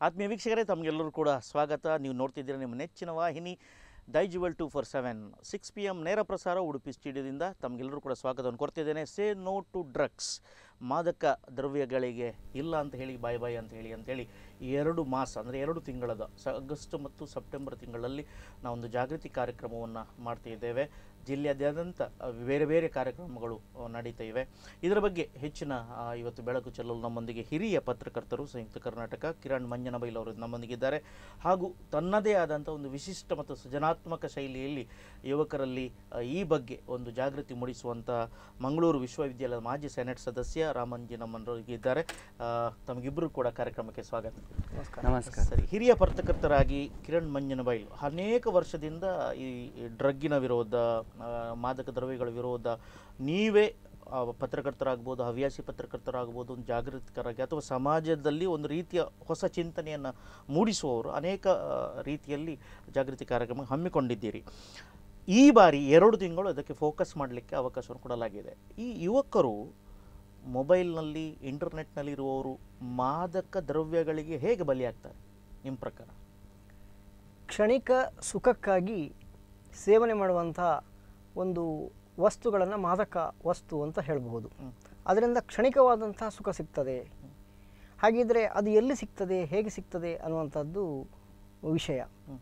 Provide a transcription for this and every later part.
ಆತ್ಮೀಯ ವೀಕ್ಷಕರೇ ತಮಗೆಲ್ಲರೂ ಕೂಡ ಸ್ವಾಗತ ನೀವು ನೋಡ್ತಿದ್ದೀರಾ ನಿಮ್ಮ ನೆಚ್ಚಿನ ವಾಹಿನಿ Daijiworld two four seven six P M ನೇರ ಪ್ರಸಾರ ಉಡುಪಿ ಸ್ಟುಡಿಯೋದಿಂದ ತಮಗೆಲ್ಲರೂ ಕೂಡ ಸ್ವಾಗತವನ್ನು ಕೊಡ್ತಿದ್ದೇನೆ ಸೇ ನೋ ಟು ಡ್ರಗ್ಸ್ ಮಾದಕ ದ್ರವ್ಯಗಳಿಗೆ ಇಲ್ಲ ಅಂತ ಹೇಳಿ ಬಾಯ್ ಬಾಯ್ ಅಂತ ಹೇಳಿ ಅಂತೇಳಿ ಎರಡು ಮಾಸ ಅಂದರೆ ಎರಡು ತಿಂಗಳದ ಸ ಆಗಸ್ಟ್ ಮತ್ತು ಸೆಪ್ಟೆಂಬರ್ ತಿಂಗಳಲ್ಲಿ ನಾವೊಂದು ಜಾಗೃತಿ ಕಾರ್ಯಕ್ರಮವನ್ನು ಮಾಡ್ತಾ ಇದ್ದೇವೆ ಜಿಲ್ಲೆಯಾದ್ಯಂತ ಅಹ್, ಬೇರೆ ಬೇರೆ ಕಾರ್ಯಕ್ರಮಗಳು ಅಹ್, ನಡೀತಾ ಇವೆ ಇದರ ಬಗ್ಗೆ ಹೆಚ್ಚಿನ ಆ, ಇವತ್ತು ಬೆಳಕು ಚೆಲ್ಲಲು ನಮ್ಮೊಂದಿಗೆ ಹಿರಿಯ ಪತ್ರಕರ್ತರು ಸಂಯುಕ್ತ ಕರ್ನಾಟಕ ಕಿರಣ್ ಮಂಜನಬೈಲ್ ಅವರು ನಮ್ಮೊಂದಿಗಿದ್ದಾರೆ ಹಾಗೂ ತನ್ನದೇ ಆದಂಥ ಒಂದು ವಿಶಿಷ್ಟ ಮತ್ತು ಸೃಜನಾತ್ಮಕ ಶೈಲಿಯಲ್ಲಿ ಯುವಕರಲ್ಲಿ ಆ, ಈ ಬಗ್ಗೆ ಒಂದು ಜಾಗೃತಿ ಮೂಡಿಸುವಂಥ ಮಂಗಳೂರು ವಿಶ್ವವಿದ್ಯಾಲಯದ ಮಾಜಿ ಸೆನೆಟ್ ಸದಸ್ಯ ರಾಮಂಜಿ ನಮ್ಮನವರಿಗಿದ್ದಾರೆ ಆ, ತಮಗಿಬ್ಬರು ಕೂಡ ಕಾರ್ಯಕ್ರಮಕ್ಕೆ ಸ್ವಾಗತ ನಮಸ್ಕಾರ ಸರಿ ಹಿರಿಯ ಪತ್ರಕರ್ತರಾಗಿ ಕಿರಣ್ ಮಂಜನಬೈಲ್ ಅನೇಕ ವರ್ಷದಿಂದ ಈ ಡ್ರಗ್ಗಿನ ವಿರೋಧ ಆ, ಮಾದಕ ದ್ರವ್ಯಗಳ ವಿರೋಧ ನೀವೇ ಆ, ಪತ್ರಕರ್ತರಾಗ್ಬೋದು ಹವ್ಯಾಸಿ ಪತ್ರಕರ್ತರಾಗ್ಬೋದು ಒಂದು ಜಾಗೃತಿಕರಾಗಿ ಅಥವಾ ಸಮಾಜದಲ್ಲಿ ಒಂದು ರೀತಿಯ ಹೊಸ ಚಿಂತನೆಯನ್ನು ಮೂಡಿಸುವವರು ಅನೇಕ ಆ, ರೀತಿಯಲ್ಲಿ ಜಾಗೃತಿ ಕಾರ್ಯಕ್ರಮ ಹಮ್ಮಿಕೊಂಡಿದ್ದೀರಿ ಈ ಬಾರಿ ಎರಡು ತಿಂಗಳು ಅದಕ್ಕೆ ಫೋಕಸ್ ಮಾಡಲಿಕ್ಕೆ ಅವಕಾಶವನ್ನು ಕೊಡಲಾಗಿದೆ ಈ ಯುವಕರು ಮೊಬೈಲ್ನಲ್ಲಿ ಇಂಟರ್ನೆಟ್ನಲ್ಲಿ ಇರುವವರು ಮಾದಕ ದ್ರವ್ಯಗಳಿಗೆ ಹೇಗೆ ಬಲಿಯಾಗ್ತಾರೆ ನಿಮ್ಮ ಪ್ರಕಾರ ಕ್ಷಣಿಕ ಸುಖಕ್ಕಾಗಿ ಸೇವನೆ ಮಾಡುವಂಥ ಒಂದು ವಸ್ತುಗಳನ್ನು ಮಾದಕ ವಸ್ತು ಅಂತ ಹೇಳಬಹುದು ಹ್ಮ್. ಅದರಿಂದ ಕ್ಷಣಿಕವಾದಂಥ ಸುಖ ಸಿಗ್ತದೆ ಹಾಗಿದ್ರೆ ಅದು ಎಲ್ಲಿ ಸಿಗ್ತದೆ ಹೇಗೆ ಸಿಗ್ತದೆ ಅನ್ನುವಂಥದ್ದು ವಿಷಯ ಹ್ಮ್.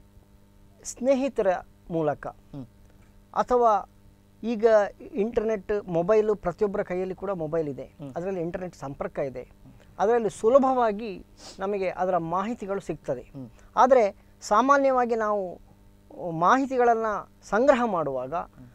ಸ್ನೇಹಿತರ ಮೂಲಕ ಹ್ಮ್. ಅಥವಾ ಈಗ ಇಂಟರ್ನೆಟ್ ಮೊಬೈಲು ಪ್ರತಿಯೊಬ್ಬರ ಕೈಯಲ್ಲಿ ಕೂಡ ಮೊಬೈಲ್ ಇದೆ ಹ್ಮ್. ಅದರಲ್ಲಿ ಇಂಟರ್ನೆಟ್ ಸಂಪರ್ಕ ಇದೆ ಅದರಲ್ಲಿ ಸುಲಭವಾಗಿ ನಮಗೆ ಅದರ ಮಾಹಿತಿಗಳು ಸಿಗ್ತದೆ ಹ್ಮ್. ಆದರೆ ಸಾಮಾನ್ಯವಾಗಿ ನಾವು ಮಾಹಿತಿಗಳನ್ನು ಸಂಗ್ರಹ ಮಾಡುವಾಗ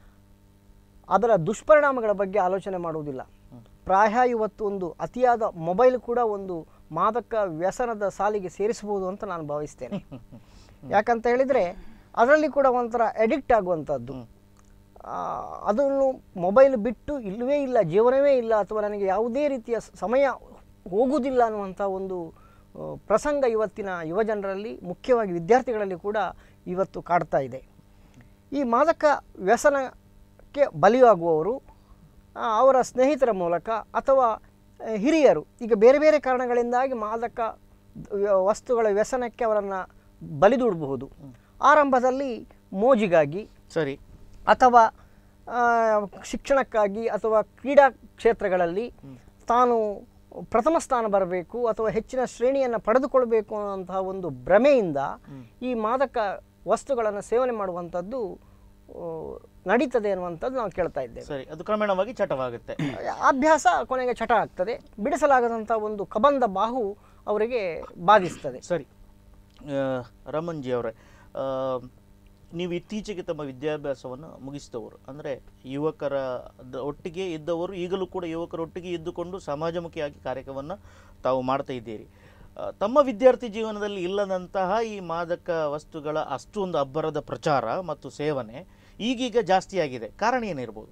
ಅದರ ದುಷ್ಪರಿಣಾಮಗಳ ಬಗ್ಗೆ ಆಲೋಚನೆ ಮಾಡುವುದಿಲ್ಲ ಪ್ರಾಯ ಇವತ್ತು ಒಂದು ಅತಿಯಾದ ಮೊಬೈಲ್ ಕೂಡ ಒಂದು ಮಾದಕ ವ್ಯಸನದ ಸಾಲಿಗೆ ಸೇರಿಸಬಹುದು ಅಂತ ನಾನು ಭಾವಿಸ್ತೇನೆ ಯಾಕಂತ ಹೇಳಿದರೆ ಅದರಲ್ಲಿ ಕೂಡ ಒಂಥರ ಅಡಿಕ್ಟ್ ಆಗುವಂಥದ್ದು ಹ್ಮ್. ಆ, ಅದನ್ನು ಮೊಬೈಲ್ ಬಿಟ್ಟು ಇಲ್ಲವೇ ಇಲ್ಲ ಜೀವನವೇ ಇಲ್ಲ ಅಥವಾ ನನಗೆ ಯಾವುದೇ ರೀತಿಯ ಸ- ಸಮಯ ಹೋಗುವುದಿಲ್ಲ ಅನ್ನುವಂಥ ಒಂದು ಆ, ಪ್ರಸಂಗ ಇವತ್ತಿನ ಯುವಜನರಲ್ಲಿ ಮುಖ್ಯವಾಗಿ ವಿದ್ಯಾರ್ಥಿಗಳಲ್ಲಿ ಕೂಡ ಇವತ್ತು ಕಾಡ್ತಾ ಇದೆ ಈ ಮಾದಕ ವ್ಯಸನಕ್ಕೆ ಬಲಿಯಾಗುವವರು ಆ, ಅವರ ಸ್ನೇಹಿತರ ಮೂಲಕ ಅಥವಾ ಆ, ಹಿರಿಯರು ಈಗ ಬೇರೆ ಬೇರೆ ಕಾರಣಗಳಿಂದಾಗಿ ಮಾದಕ ವ್ಯ- ವಸ್ತುಗಳ ವ್ಯಸನಕ್ಕೆ ಅವರನ್ನು ಬಲಿದೂಡಬಹುದು ಆರಂಭದಲ್ಲಿ ಮೋಜಿಗಾಗಿ ಸರಿ ಅಥವಾ ಆ, ಶಿಕ್ಷಣಕ್ಕಾಗಿ ಅಥವಾ ಕ್ರೀಡಾ ಕ್ಷೇತ್ರಗಳಲ್ಲಿ ತಾನು ಪ್ರಥಮ ಸ್ಥಾನ ಬರಬೇಕು ಅಥವಾ ಹೆಚ್ಚಿನ ಶ್ರೇಣಿಯನ್ನು ಪಡೆದುಕೊಳ್ಬೇಕು ಅನ್ನುವಂತಹ ಒಂದು ಭ್ರಮೆಯಿಂದ ಈ ಮಾದಕ ವಸ್ತುಗಳನ್ನು ಸೇವನೆ ಮಾಡುವಂಥದ್ದು ಆ, ನಡೀತದೆ ಅನ್ನುವಂಥದ್ದು ನಾವು ಕೇಳ್ತಾ ಇದ್ದೇವೆ ಸರಿ ಅದು ಕ್ರಮೇಣವಾಗಿ ಚಟವಾಗುತ್ತೆ ಅಭ್ಯಾಸ ಕೊನೆಗೆ ಚಟ ಆಗ್ತದೆ ಬಿಡಿಸಲಾಗದಂಥ ಒಂದು ಕಬಂಧ ಬಾಹು ಅವರಿಗೆ ಬಾಧಿಸ್ತದೆ ಸರಿ ಆ, ರಮಣ್ಜಿ ಅವರೇ ಆ, ನೀವು ಇತ್ತೀಚೆಗೆ ತಮ್ಮ ವಿದ್ಯಾಭ್ಯಾಸವನ್ನು ಮುಗಿಸಿದವರು ಅಂದರೆ ಯುವಕರ ದ- ಒಟ್ಟಿಗೆ ಇದ್ದವರು ಈಗಲೂ ಕೂಡ ಯುವಕರೊಟ್ಟಿಗೆ ಇದ್ದುಕೊಂಡು ಸಮಾಜಮುಖಿಯಾಗಿ ಕಾರ್ಯಕ್ರಮವನ್ನು ತಾವು ಮಾಡ್ತಾ ಇದ್ದೀರಿ ಆ, ತಮ್ಮ ವಿದ್ಯಾರ್ಥಿ ಜೀವನದಲ್ಲಿ ಇಲ್ಲದಂತಹ ಈ ಮಾದಕ ವಸ್ತುಗಳ ಅಷ್ಟೊಂದು ಅಬ್ಬರದ ಪ್ರಚಾರ ಮತ್ತು ಸೇವನೆ ಈಗೀಗ ಜಾಸ್ತಿಯಾಗಿದೆ ಕಾರಣ ಏನಿರ್ಬೋದು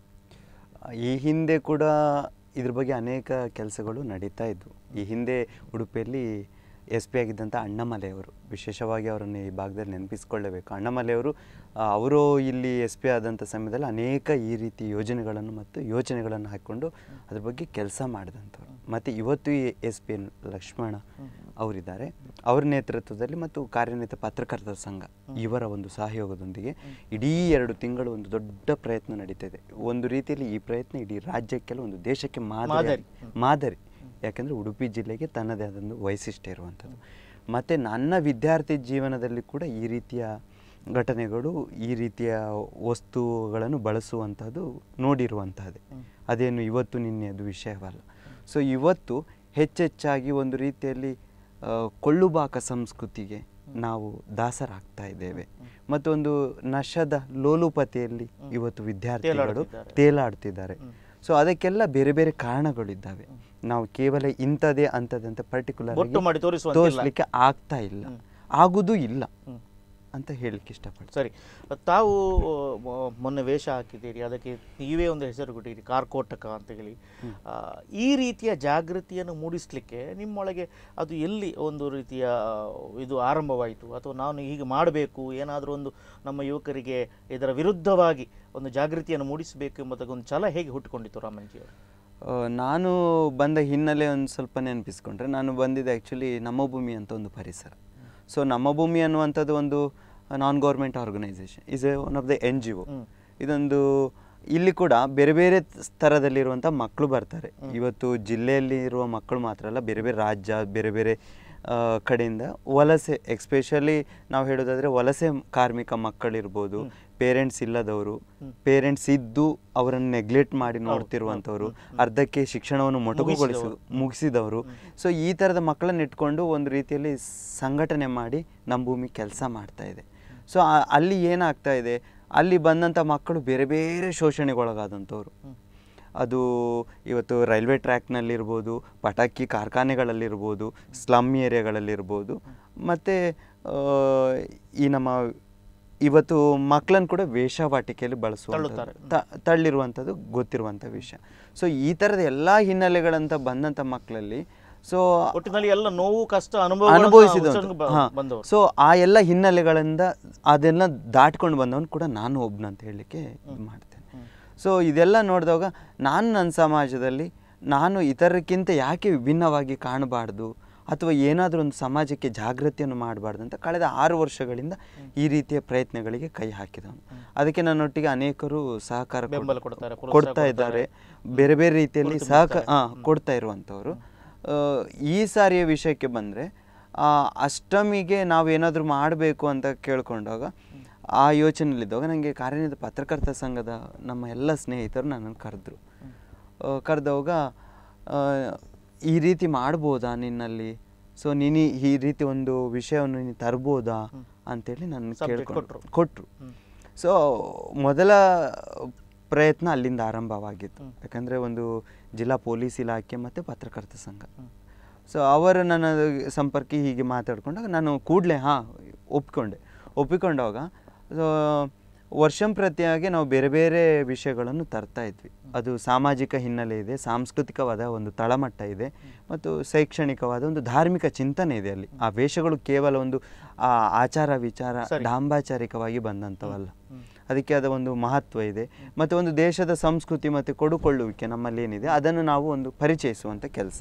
ಈ ಹಿಂದೆ ಕೂಡ ಇದ್ರ ಬಗ್ಗೆ ಅನೇಕ ಕೆಲಸಗಳು ನಡೀತಾ ಇದ್ವು ಈ ಹಿಂದೆ ಉಡುಪಿಯಲ್ಲಿ ಎಸ್ ಪಿ ಆಗಿದ್ದಂಥ ಅಣ್ಣಮಲೆಯವರು ವಿಶೇಷವಾಗಿ ಅವರನ್ನು ಈ ಭಾಗದಲ್ಲಿ ನೆನಪಿಸ್ಕೊಳ್ಳೇಬೇಕು ಅಣ್ಣಮಲೆಯವರು ಆ, ಅವರು ಇಲ್ಲಿ ಎಸ್ ಪಿ ಆದಂಥ ಸಮಯದಲ್ಲಿ ಅನೇಕ ಈ ರೀತಿ ಯೋಜನೆಗಳನ್ನು ಮತ್ತು ಯೋಚನೆಗಳನ್ನು ಹಾಕ್ಕೊಂಡು ಅದ್ರ ಬಗ್ಗೆ ಕೆಲಸ ಮಾಡಿದಂಥವ್ರು ಮತ್ತು ಇವತ್ತು ಈ ಎಸ್ ಪಿ ಲಕ್ಷ್ಮಣ ಅವರಿದ್ದಾರೆ ಅವರ ನೇತೃತ್ವದಲ್ಲಿ ಮತ್ತು ಕಾರ್ಯನಿರತ ಪತ್ರಕರ್ತರ ಸಂಘ ಇವರ ಒಂದು ಸಹಯೋಗದೊಂದಿಗೆ ಇಡೀ ಎರಡು ತಿಂಗಳು ಒಂದು ದೊಡ್ಡ ಪ್ರಯತ್ನ ನಡೀತಾ ಇದೆ ಒಂದು ರೀತಿಯಲ್ಲಿ ಈ ಪ್ರಯತ್ನ ಇಡೀ ರಾಜ್ಯಕ್ಕೆಲ್ಲ ಒಂದು ದೇಶಕ್ಕೆ ಮಾದರಿ ಮಾದರಿ. ಮಾದರಿ ಯಾಕಂದರೆ ಉಡುಪಿ ಜಿಲ್ಲೆಗೆ ತನ್ನದೇ ಆದೊಂದು ವೈಶಿಷ್ಟ್ಯ ಇರುವಂಥದ್ದು ಮತ್ತು ನನ್ನ ವಿದ್ಯಾರ್ಥಿ ಜೀವನದಲ್ಲಿ ಕೂಡ ಈ ರೀತಿಯ ಘಟನೆಗಳು ಈ ರೀತಿಯ ವಸ್ತುಗಳನ್ನು ಬಳಸುವಂಥದ್ದು ನೋಡಿರುವಂತಹದ್ದೇ ಅದೇನು ಇವತ್ತು ನಿನ್ನೆದು ವಿಷಯವಲ್ಲ ಸೊ ಇವತ್ತು ಹೆಚ್ಚೆಚ್ಚಾಗಿ ಒಂದು ರೀತಿಯಲ್ಲಿ ಆ, ಕೊಳ್ಳುಬಾಕ ಸಂಸ್ಕೃತಿಗೆ ನಾವು ದಾಸರಾಗ್ತಾ ಇದ್ದೇವೆ ಮತ್ತೊಂದು ನಶದ ಲೋಲುಪತೆಯಲ್ಲಿ ಇವತ್ತು ವಿದ್ಯಾರ್ಥಿಗಳು ತೇಲಾಡ್ತಿದ್ದಾರೆ. ತೇಲಾಡ್ತಿದ್ದಾರೆ ಸೊ ಅದಕ್ಕೆಲ್ಲ ಬೇರೆ ಬೇರೆ ಕಾರಣಗಳಿದ್ದಾವೆ ನಾವು ಕೇವಲ ಇಂಥದೇ ಅಂಥದ್ದೇ ಅಂತ ಪರ್ಟಿಕ್ಯುಲರ್ ಬೊಟ್ಟು ಮಾಡಿ ತೋರಿಸುವಂತಿಲ್ಲ. ತೋರಿಸ್ಲಿಕ್ಕೆ ಆಗ್ತಾ ಇಲ್ಲ ಆಗುದು ಇಲ್ಲ ಹ್ಮ್. ಅಂತ ಹೇಳಲಿಕ್ಕೆ ಇಷ್ಟಪಡ್ತೀನಿ ಸರಿ ತಾವು ಮೊ- ಮೊನ್ನೆ ವೇಷ ಹಾಕಿದ್ದೀರಿ ಅದಕ್ಕೆ ನೀವೇ ಒಂದು ಹೆಸರು ಕೊಟ್ಟಿರಿ ಕಾರ್ಕೋಟಕ ಅಂತ ಹೇಳಿ ಆ, ಈ ರೀತಿಯ ಜಾಗೃತಿಯನ್ನು ಮೂಡಿಸಲಿಕ್ಕೆ ನಿಮ್ಮೊಳಗೆ ಅದು ಎಲ್ಲಿ ಒಂದು ರೀತಿಯ ಆ, ಇದು ಆರಂಭವಾಯಿತು ಅಥವಾ ನಾನು ಹೀಗೆ ಮಾಡಬೇಕು ಏನಾದರೂ ಒಂದು ನಮ್ಮ ಯುವಕರಿಗೆ ಇದರ ವಿರುದ್ಧವಾಗಿ ಒಂದು ಜಾಗೃತಿಯನ್ನು ಮೂಡಿಸಬೇಕು ಎಂಬುದಕ್ಕೆ ಒಂದು ಛಲ ಹೇಗೆ ಹುಟ್ಟುಕೊಂಡಿತ್ತು ರಾಮನ್ಜಿ ಅವರು ಆ, ನಾನು ಬಂದ ಹಿನ್ನೆಲೆ ಒಂದು ಸ್ವಲ್ಪ ನೆನಪಿಸ್ಕೊಂಡ್ರೆ ನಾನು ಬಂದಿದ್ದು ಆ್ಯಕ್ಚುಲಿ ನಮ್ಮ ಭೂಮಿ ಅಂತ ಒಂದು ಪರಿಸರ ಸೊ ನಮ್ಮ ಭೂಮಿ ಅನ್ನುವಂಥದ್ದು ಒಂದು non government organisation is a one of the N G O ಇದೊಂದು ಇಲ್ಲಿ ಕೂಡ ಬೇರೆ ಬೇರೆ ಸ್ತರದಲ್ಲಿರುವಂಥ ಮಕ್ಕಳು ಬರ್ತಾರೆ ಇವತ್ತು ಜಿಲ್ಲೆಯಲ್ಲಿ ಇರುವ ಮಕ್ಕಳು ಮಾತ್ರ ಅಲ್ಲ ಬೇರೆ ಬೇರೆ ರಾಜ್ಯ ಬೇರೆ ಬೇರೆ ಆ, ಕಡೆಯಿಂದ ವಲಸೆ ಎಕ್ಸ್ಪೆಷಲಿ ನಾವು ಹೇಳೋದಾದರೆ ವಲಸೆ ಕಾರ್ಮಿಕ ಮಕ್ಕಳಿರ್ಬೋದು ಪೇರೆಂಟ್ಸ್ ಇಲ್ಲದವರು ಪೇರೆಂಟ್ಸ್ ಇದ್ದು ಅವರನ್ನು ನೆಗ್ಲೆಕ್ಟ್ ಮಾಡಿ ನೋಡ್ತಿರುವಂಥವ್ರು ಅರ್ಧಕ್ಕೆ ಶಿಕ್ಷಣವನ್ನು ಮೊಟಕುಗೊಳಿಸಿ ಮುಗಿಸಿದವರು ಸೊ ಈ ಥರದ ಮಕ್ಕಳನ್ನ ಇಟ್ಕೊಂಡು ಒಂದು ರೀತಿಯಲ್ಲಿ ಸಂಘಟನೆ ಮಾಡಿ ನಮ್ಮ ಭೂಮಿ ಕೆಲಸ ಮಾಡ್ತಾ ಇದೆ ಸೊ ಅಲ್ಲಿ ಏನಾಗ್ತಾ ಇದೆ ಅಲ್ಲಿ ಬಂದಂಥ ಮಕ್ಕಳು ಬೇರೆ ಬೇರೆ ಶೋಷಣೆಗೊಳಗಾದಂಥವ್ರು ಅದು ಇವತ್ತು ರೈಲ್ವೆ ಟ್ರ್ಯಾಕ್ನಲ್ಲಿರ್ಬೋದು ಪಟಾಕಿ ಕಾರ್ಖಾನೆಗಳಲ್ಲಿರ್ಬೋದು ಸ್ಲಮ್ ಏರಿಯಾಗಳಲ್ಲಿರ್ಬೋದು ಮತ್ತು ಈ ನಮ್ಮ ಇವತ್ತು ಮಕ್ಕಳನ್ನು ಕೂಡ ವೇಷವಾಟಿಕೆಯಲ್ಲಿ ಬಳಸುವಂಥದ್ದು ತ- ತಳ್ಳಿರುವಂಥದ್ದು ಗೊತ್ತಿರುವಂಥ ವಿಷಯ ಸೊ ಈ ಥರದ ಎಲ್ಲ ಹಿನ್ನೆಲೆಗಳಂತ ಬಂದಂಥ ಮಕ್ಕಳಲ್ಲಿ ಸೊ ಒಟ್ಟಿನಲ್ಲಿ ಎಲ್ಲ ನೋವು ಕಷ್ಟ ಅನುಭವ ಅನುಭವಿಸಿದವನು ಬಂದವರು ಸೊ ಆ ಎಲ್ಲ ಹಿನ್ನೆಲೆಗಳಿಂದ ಅದೆಲ್ಲ ದಾಟ್ಕೊಂಡು ಬಂದವನು ಕೂಡ ನಾನು ಒಬ್ನು ಅಂತ ಹೇಳಲಿಕ್ಕೆ ಇದು ಮಾಡ್ತೇನೆ ಸೊ ಇದೆಲ್ಲ ನೋಡಿದಾಗ ನಾನು ನನ್ನ ಸಮಾಜದಲ್ಲಿ ನಾನು ಇತರಕ್ಕಿಂತ ಯಾಕೆ ವಿಭಿನ್ನವಾಗಿ ಕಾಣಬಾರ್ದು ಅಥವಾ ಏನಾದರೂ ಒಂದು ಸಮಾಜಕ್ಕೆ ಜಾಗೃತಿಯನ್ನು ಮಾಡಬಾರ್ದು ಅಂತ ಕಳೆದ ಆರು ವರ್ಷಗಳಿಂದ ಈ ರೀತಿಯ ಪ್ರಯತ್ನಗಳಿಗೆ ಕೈ ಹಾಕಿದವನು ಅದಕ್ಕೆ ನನ್ನೊಟ್ಟಿಗೆ ಅನೇಕರು ಸಹಕಾರ ಕೊಡ್- ಬೆಂಬಲ ಕೊಡ್ತಾರೆ, ಪ್ರೋತ್ಸಾಹ ಕೊಡ್ತಾ ಇದ್ದಾರೆ ಬೇರೆ ಬೇರೆ ರೀತಿಯಲ್ಲಿ ಸಹಕ ಆ, ಕೊಡ್ತಾ ಇರುವಂಥವ್ರು ಆ, ಈ ಸಾರಿಯ ವಿಷಯಕ್ಕೆ ಬಂದರೆ ಅಷ್ಟಮಿಗೆ ನಾವೇನಾದರೂ ಮಾಡಬೇಕು ಅಂತ ಕೇಳ್ಕೊಂಡಾಗ ಆ ಯೋಚನೆಯಲ್ಲಿದ್ದಾಗ ನನಗೆ ಕಾರ್ಯನಿರತ ಪತ್ರಕರ್ತ ಸಂಘದ ನಮ್ಮ ಎಲ್ಲ ಸ್ನೇಹಿತರು ನನ್ನನ್ನು ಕರೆದ್ರು ಕರೆದವಾಗ ಈ ರೀತಿ ಮಾಡ್ಬೋದಾ ನಿನ್ನಲ್ಲಿ ಸೊ ನೀನು ಈ ರೀತಿ ಒಂದು ವಿಷಯವನ್ನು ನೀನು ತರ್ಬೋದಾ ಅಂತೇಳಿ ನನ್ನ ಕೇಳ್ಕೊಂಡು ಕೊಟ್ಟರು ಸೊ ಮೊದಲ ಪ್ರಯತ್ನ ಅಲ್ಲಿಂದ ಆರಂಭವಾಗಿತ್ತು ಯಾಕಂದರೆ ಒಂದು ಜಿಲ್ಲಾ ಪೊಲೀಸ್ ಇಲಾಖೆ ಮತ್ತು ಪತ್ರಕರ್ತ ಸಂಘ ಸೊ ಅವರು ನನ್ನ ಸಂಪರ್ಕ ಹೀಗೆ ಮಾತಾಡ್ಕೊಂಡಾಗ ನಾನು ಕೂಡಲೇ ಹಾಂ ಒಪ್ಕೊಂಡೆ ಒಪ್ಪಿಕೊಂಡಾಗ ಸೊ ವರ್ಷಂ ಪ್ರತಿಯಾಗಿ ನಾವು ಬೇರೆ ಬೇರೆ ವಿಷಯಗಳನ್ನು ತರ್ತಾ ಇದ್ವಿ ಅದು ಸಾಮಾಜಿಕ ಹಿನ್ನೆಲೆ ಇದೆ ಸಾಂಸ್ಕೃತಿಕವಾದ ಒಂದು ತಳಮಟ್ಟ ಇದೆ ಮತ್ತು ಶೈಕ್ಷಣಿಕವಾದ ಒಂದು ಧಾರ್ಮಿಕ ಚಿಂತನೆ ಇದೆ ಅಲ್ಲಿ ಆ ವೇಷಗಳು ಕೇವಲ ಒಂದು ಆ ಆಚಾರ ವಿಚಾರ ಡಾಂಬಾಚಾರಿಕವಾಗಿ ಬಂದಂಥವಲ್ಲ ಅದಕ್ಕೆ ಆದ ಒಂದು ಮಹತ್ವ ಇದೆ ಮತ್ತು ಒಂದು ದೇಶದ ಸಂಸ್ಕೃತಿ ಮತ್ತು ಕೊಡುಕೊಳ್ಳುವಿಕೆ ನಮ್ಮಲ್ಲಿ ಏನಿದೆ ಅದನ್ನು ನಾವು ಒಂದು ಪರಿಚಯಿಸುವಂಥ ಕೆಲಸ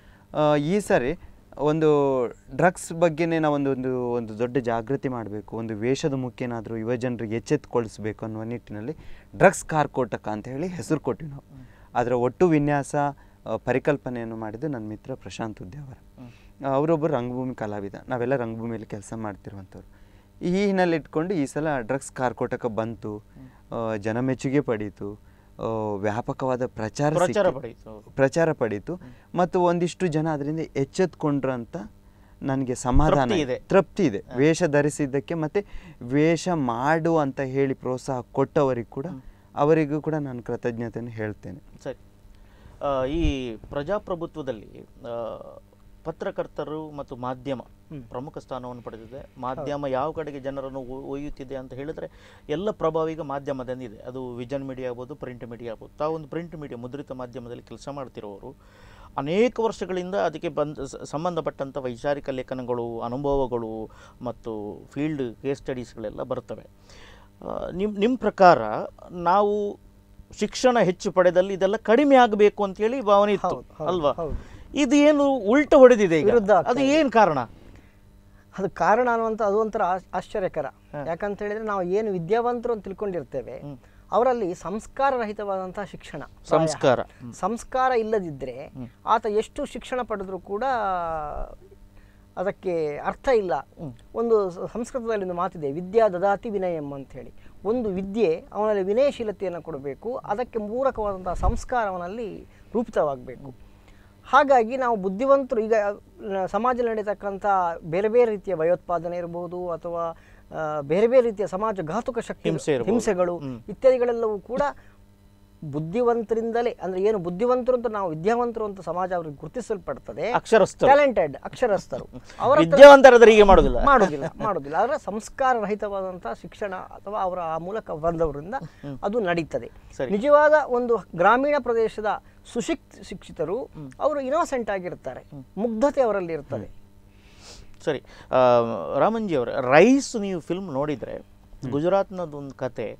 ಈ ಸರಿ ಒಂದು ಡ್ರಗ್ಸ್ ಬಗ್ಗೆನೇ ನಾವು ಒಂದು ಒಂದು ಒಂದು ದೊಡ್ಡ ಜಾಗೃತಿ ಮಾಡಬೇಕು ಒಂದು ವೇಷದ ಮುಖೇನಾದರೂ ಯುವ ಜನರಿಗೆ ಎಚ್ಚೆತ್ತುಗೊಳಿಸಬೇಕು ಅನ್ನುವ ನಿಟ್ಟಿನಲ್ಲಿ ಡ್ರಗ್ಸ್ ಕಾರ್ಕೋಟಕ ಅಂತ ಹೇಳಿ ಹೆಸರು ಕೊಟ್ಟಿವಿ ನಾವು ಅದರ ಒಟ್ಟು ವಿನ್ಯಾಸ ಆ, ಪರಿಕಲ್ಪನೆಯನ್ನು ಮಾಡಿದ್ದು ನನ್ನ ಮಿತ್ರ ಪ್ರಶಾಂತ್ ಉದ್ಯಾವರ ಅವರೊಬ್ಬರು ರಂಗಭೂಮಿ ಕಲಾವಿದ ನಾವೆಲ್ಲ ರಂಗಭೂಮಿಯಲ್ಲಿ ಕೆಲಸ ಮಾಡ್ತಿರುವಂಥವ್ರು ಈ ಹಿನ್ನೆಲೆ ಇಟ್ಕೊಂಡು ಈ ಸಲ ಡ್ರಗ್ಸ್ ಕಾರ್ಕೋಟಕ ಬಂತು ಆ, ಜನಮೆಚ್ಚುಗೆ ಪಡೀತು ಆ, ವ್ಯಾಪಕವಾದ ಪ್ರಚಾರ ಪ್ರಚಾರ ಸಿಕ್ಕಿತು. ಪಡೀತು. ಪ್ರಚಾರ ಪಡೀತು ಮತ್ತು ಒಂದಿಷ್ಟು ಜನ ಅದರಿಂದ ಎಚ್ಚೆತ್ಕೊಂಡ್ರು ಅಂತ ನನಗೆ ಸಮಾಧಾನ ತೃಪ್ತಿ ಇದೆ. ಇದೆ. ತೃಪ್ತಿ ಇದೆ ವೇಷ ಧರಿಸಿದ್ದಕ್ಕೆ ಮತ್ತೆ ವೇಷ ಮಾಡು ಅಂತ ಹೇಳಿ ಪ್ರೋತ್ಸಾಹ ಕೊಟ್ಟವರಿಗೆ ಕೂಡ ಅವರಿಗೂ ಕೂಡ ನಾನು ಕೃತಜ್ಞತೆಯನ್ನು ಹೇಳ್ತೇನೆ ಸರಿ ಆ, ಈ ಪ್ರಜಾಪ್ರಭುತ್ವದಲ್ಲಿ ಆ, ಪತ್ರಕರ್ತರು ಮತ್ತು ಮಾಧ್ಯಮ ಪ್ರಮುಖ ಸ್ಥಾನವನ್ನು ಪಡೆದಿದೆ ಮಾಧ್ಯಮ ಯಾವ ಕಡೆಗೆ ಜನರನ್ನು ಒ- ಒಯ್ಯುತ್ತಿದೆ ಅಂತ ಹೇಳಿದ್ರೆ ಎಲ್ಲ ಪ್ರಭಾವ ಈಗ ಮಾಧ್ಯಮದಿಂದಿದೆ ಅದು ವಿಜನ್ ಮೀಡಿಯಾ ಆಗ್ಬೋದು ಪ್ರಿಂಟ್ ಮೀಡಿಯಾ ಆಗ್ಬೋದು ತಾವೊಂದು ಪ್ರಿಂಟ್ ಮೀಡಿಯಾ ಮುದ್ರಿತ ಮಾಧ್ಯಮದಲ್ಲಿ ಕೆಲಸ ಮಾಡ್ತಿರೋರು ಅನೇಕ ವರ್ಷಗಳಿಂದ ಅದಕ್ಕೆ ಬಂದ ಸ- ಸಂಬಂಧಪಟ್ಟಂಥ ವೈಚಾರಿಕ ಲೇಖನಗಳು ಅನುಭವಗಳು ಮತ್ತು ಫೀಲ್ಡ್ ಕೇಸ್ ಸ್ಟಡೀಸ್ಗಳೆಲ್ಲ ಬರ್ತವೆ ನಿಮ್ಮ ನಿಮ್ಮ ಪ್ರಕಾರ ನಾವು ಶಿಕ್ಷಣ ಹೆಚ್ಚು ಪಡೆದಲ್ಲಿ ಇದೆಲ್ಲ ಕಡಿಮೆ ಆಗಬೇಕು ಅಂತೇಳಿ ಭಾವನೆ ಇತ್ತು ಹೌದು, ಹೌದು, ಅಲ್ವಾ ಹೌದು. ಇದು ಏನು ಉಲ್ಟ ಹೊಡೆದಿದೆ ಈಗ ವಿರುದ್ಧ ಆಗ್ತಾ ಅದು ಏನು ಕಾರಣ ಅದು ಕಾರಣ ಅನ್ನುವಂಥ ಅದು ಒಂಥರ ಆಶ್- ಆಶ್ಚರ್ಯಕರ ಯಾಕಂತ ಹೇಳಿದ್ರೆ ನಾವು ಏನು ವಿದ್ಯಾವಂತರು ಅಂತ ತಿಳ್ಕೊಂಡಿರ್ತೇವೆ ಅವರಲ್ಲಿ ಸಂಸ್ಕಾರರಹಿತವಾದಂಥ ಶಿಕ್ಷಣ ಪ್ರಾಯಃ. ಸಂಸ್ಕಾರ. ಸಂಸ್ಕಾರ ಇಲ್ಲದಿದ್ದರೆ ಆತ ಎಷ್ಟು ಶಿಕ್ಷಣ ಪಡೆದರೂ ಕೂಡ ಅದಕ್ಕೆ ಅರ್ಥ ಇಲ್ಲ ಒಂದು ಸ- ಸಂಸ್ಕೃತದಲ್ಲಿ ಒಂದು ಮಾತಿದೆ ವಿದ್ಯಾ ದದಾತಿ ವಿನಯಂ ಅಂತ ಹೇಳಿ ಒಂದು ವಿದ್ಯೆ ಅವನಲ್ಲಿ ವಿನಯಶೀಲತೆಯನ್ನು ಕೊಡಬೇಕು ಅದಕ್ಕೆ ಪೂರಕವಾದಂಥ ಸಂಸ್ಕಾರ ಅವನಲ್ಲಿ ರೂಪಿತವಾಗಬೇಕು ಹಾಗಾಗಿ ನಾವು ಬುದ್ಧಿವಂತರು ಈಗ ನ- ಸಮಾಜದಲ್ಲಿ ನಡೀತಕ್ಕಂಥ ಬೇರೆ ಬೇರೆ ರೀತಿಯ ಭಯೋತ್ಪಾದನೆ ಇರಬಹುದು ಅಥವಾ ಆ, ಬೇರೆ ಬೇರೆ ರೀತಿಯ ಸಮಾಜ ಘಾತುಕ ಶಕ್ತಿ ಹಿಂಸೆ ಇರ್ಬೋದು. ಹಿಂಸೆಗಳು ಇತ್ಯಾದಿಗಳೆಲ್ಲವೂ ಕೂಡ ಬುದ್ಧಿವಂತರಿಂದಲೇ ಅಂದ್ರೆ ಏನು ಬುದ್ಧಿವಂತರು ಅಂತ ನಾವು ವಿದ್ಯಾವಂತರು ಅಂತ ಸಮಾಜ ಅವ್ರಿಗೆ ಗುರುತಿಸಲ್ಪಡ್ತದೆ ಅಕ್ಷರಸ್ಥರು. ಟ್ಯಾಲೆಂಟೆಡ್ ಅಕ್ಷರಸ್ಥರು ಅವರ ಹತ್ರ- ವಿದ್ಯಾವಂತರಾದ್ರೆ ಹೀಗೆ ಮಾಡುದಿಲ್ಲ ಮಾಡೋದಿಲ್ಲ ಮಾಡೋದಿಲ್ಲ ಅವರ ಸಂಸ್ಕಾರ ರಹಿತವಾದಂತಹ ಶಿಕ್ಷಣ ಅಥವಾ ಅವರ ಆ ಮೂಲಕ ಬಂದವರಿಂದ ಅದು ನಡೀತದೆ ಸರಿ. ನಿಜವಾದ ಒಂದು ಗ್ರಾಮೀಣ ಪ್ರದೇಶದ ಸುಶಿಕ್ ಶಿಕ್ಷಿತರು ಅವರು ಇನೋಸೆಂಟ್ ಆಗಿರ್ತಾರೆ ಮುಗ್ಧತೆ ಅವರಲ್ಲಿ ಇರ್ತದೆ ಸರಿ ಆ, ರಾಮನ್ಜಿ ಅವರೇ ರೈಸ್ ನೀವು ಫಿಲ್ಮ್ ನೋಡಿದರೆ ಗುಜರಾತ್ನದ್ದು ಒಂದು ಕತೆ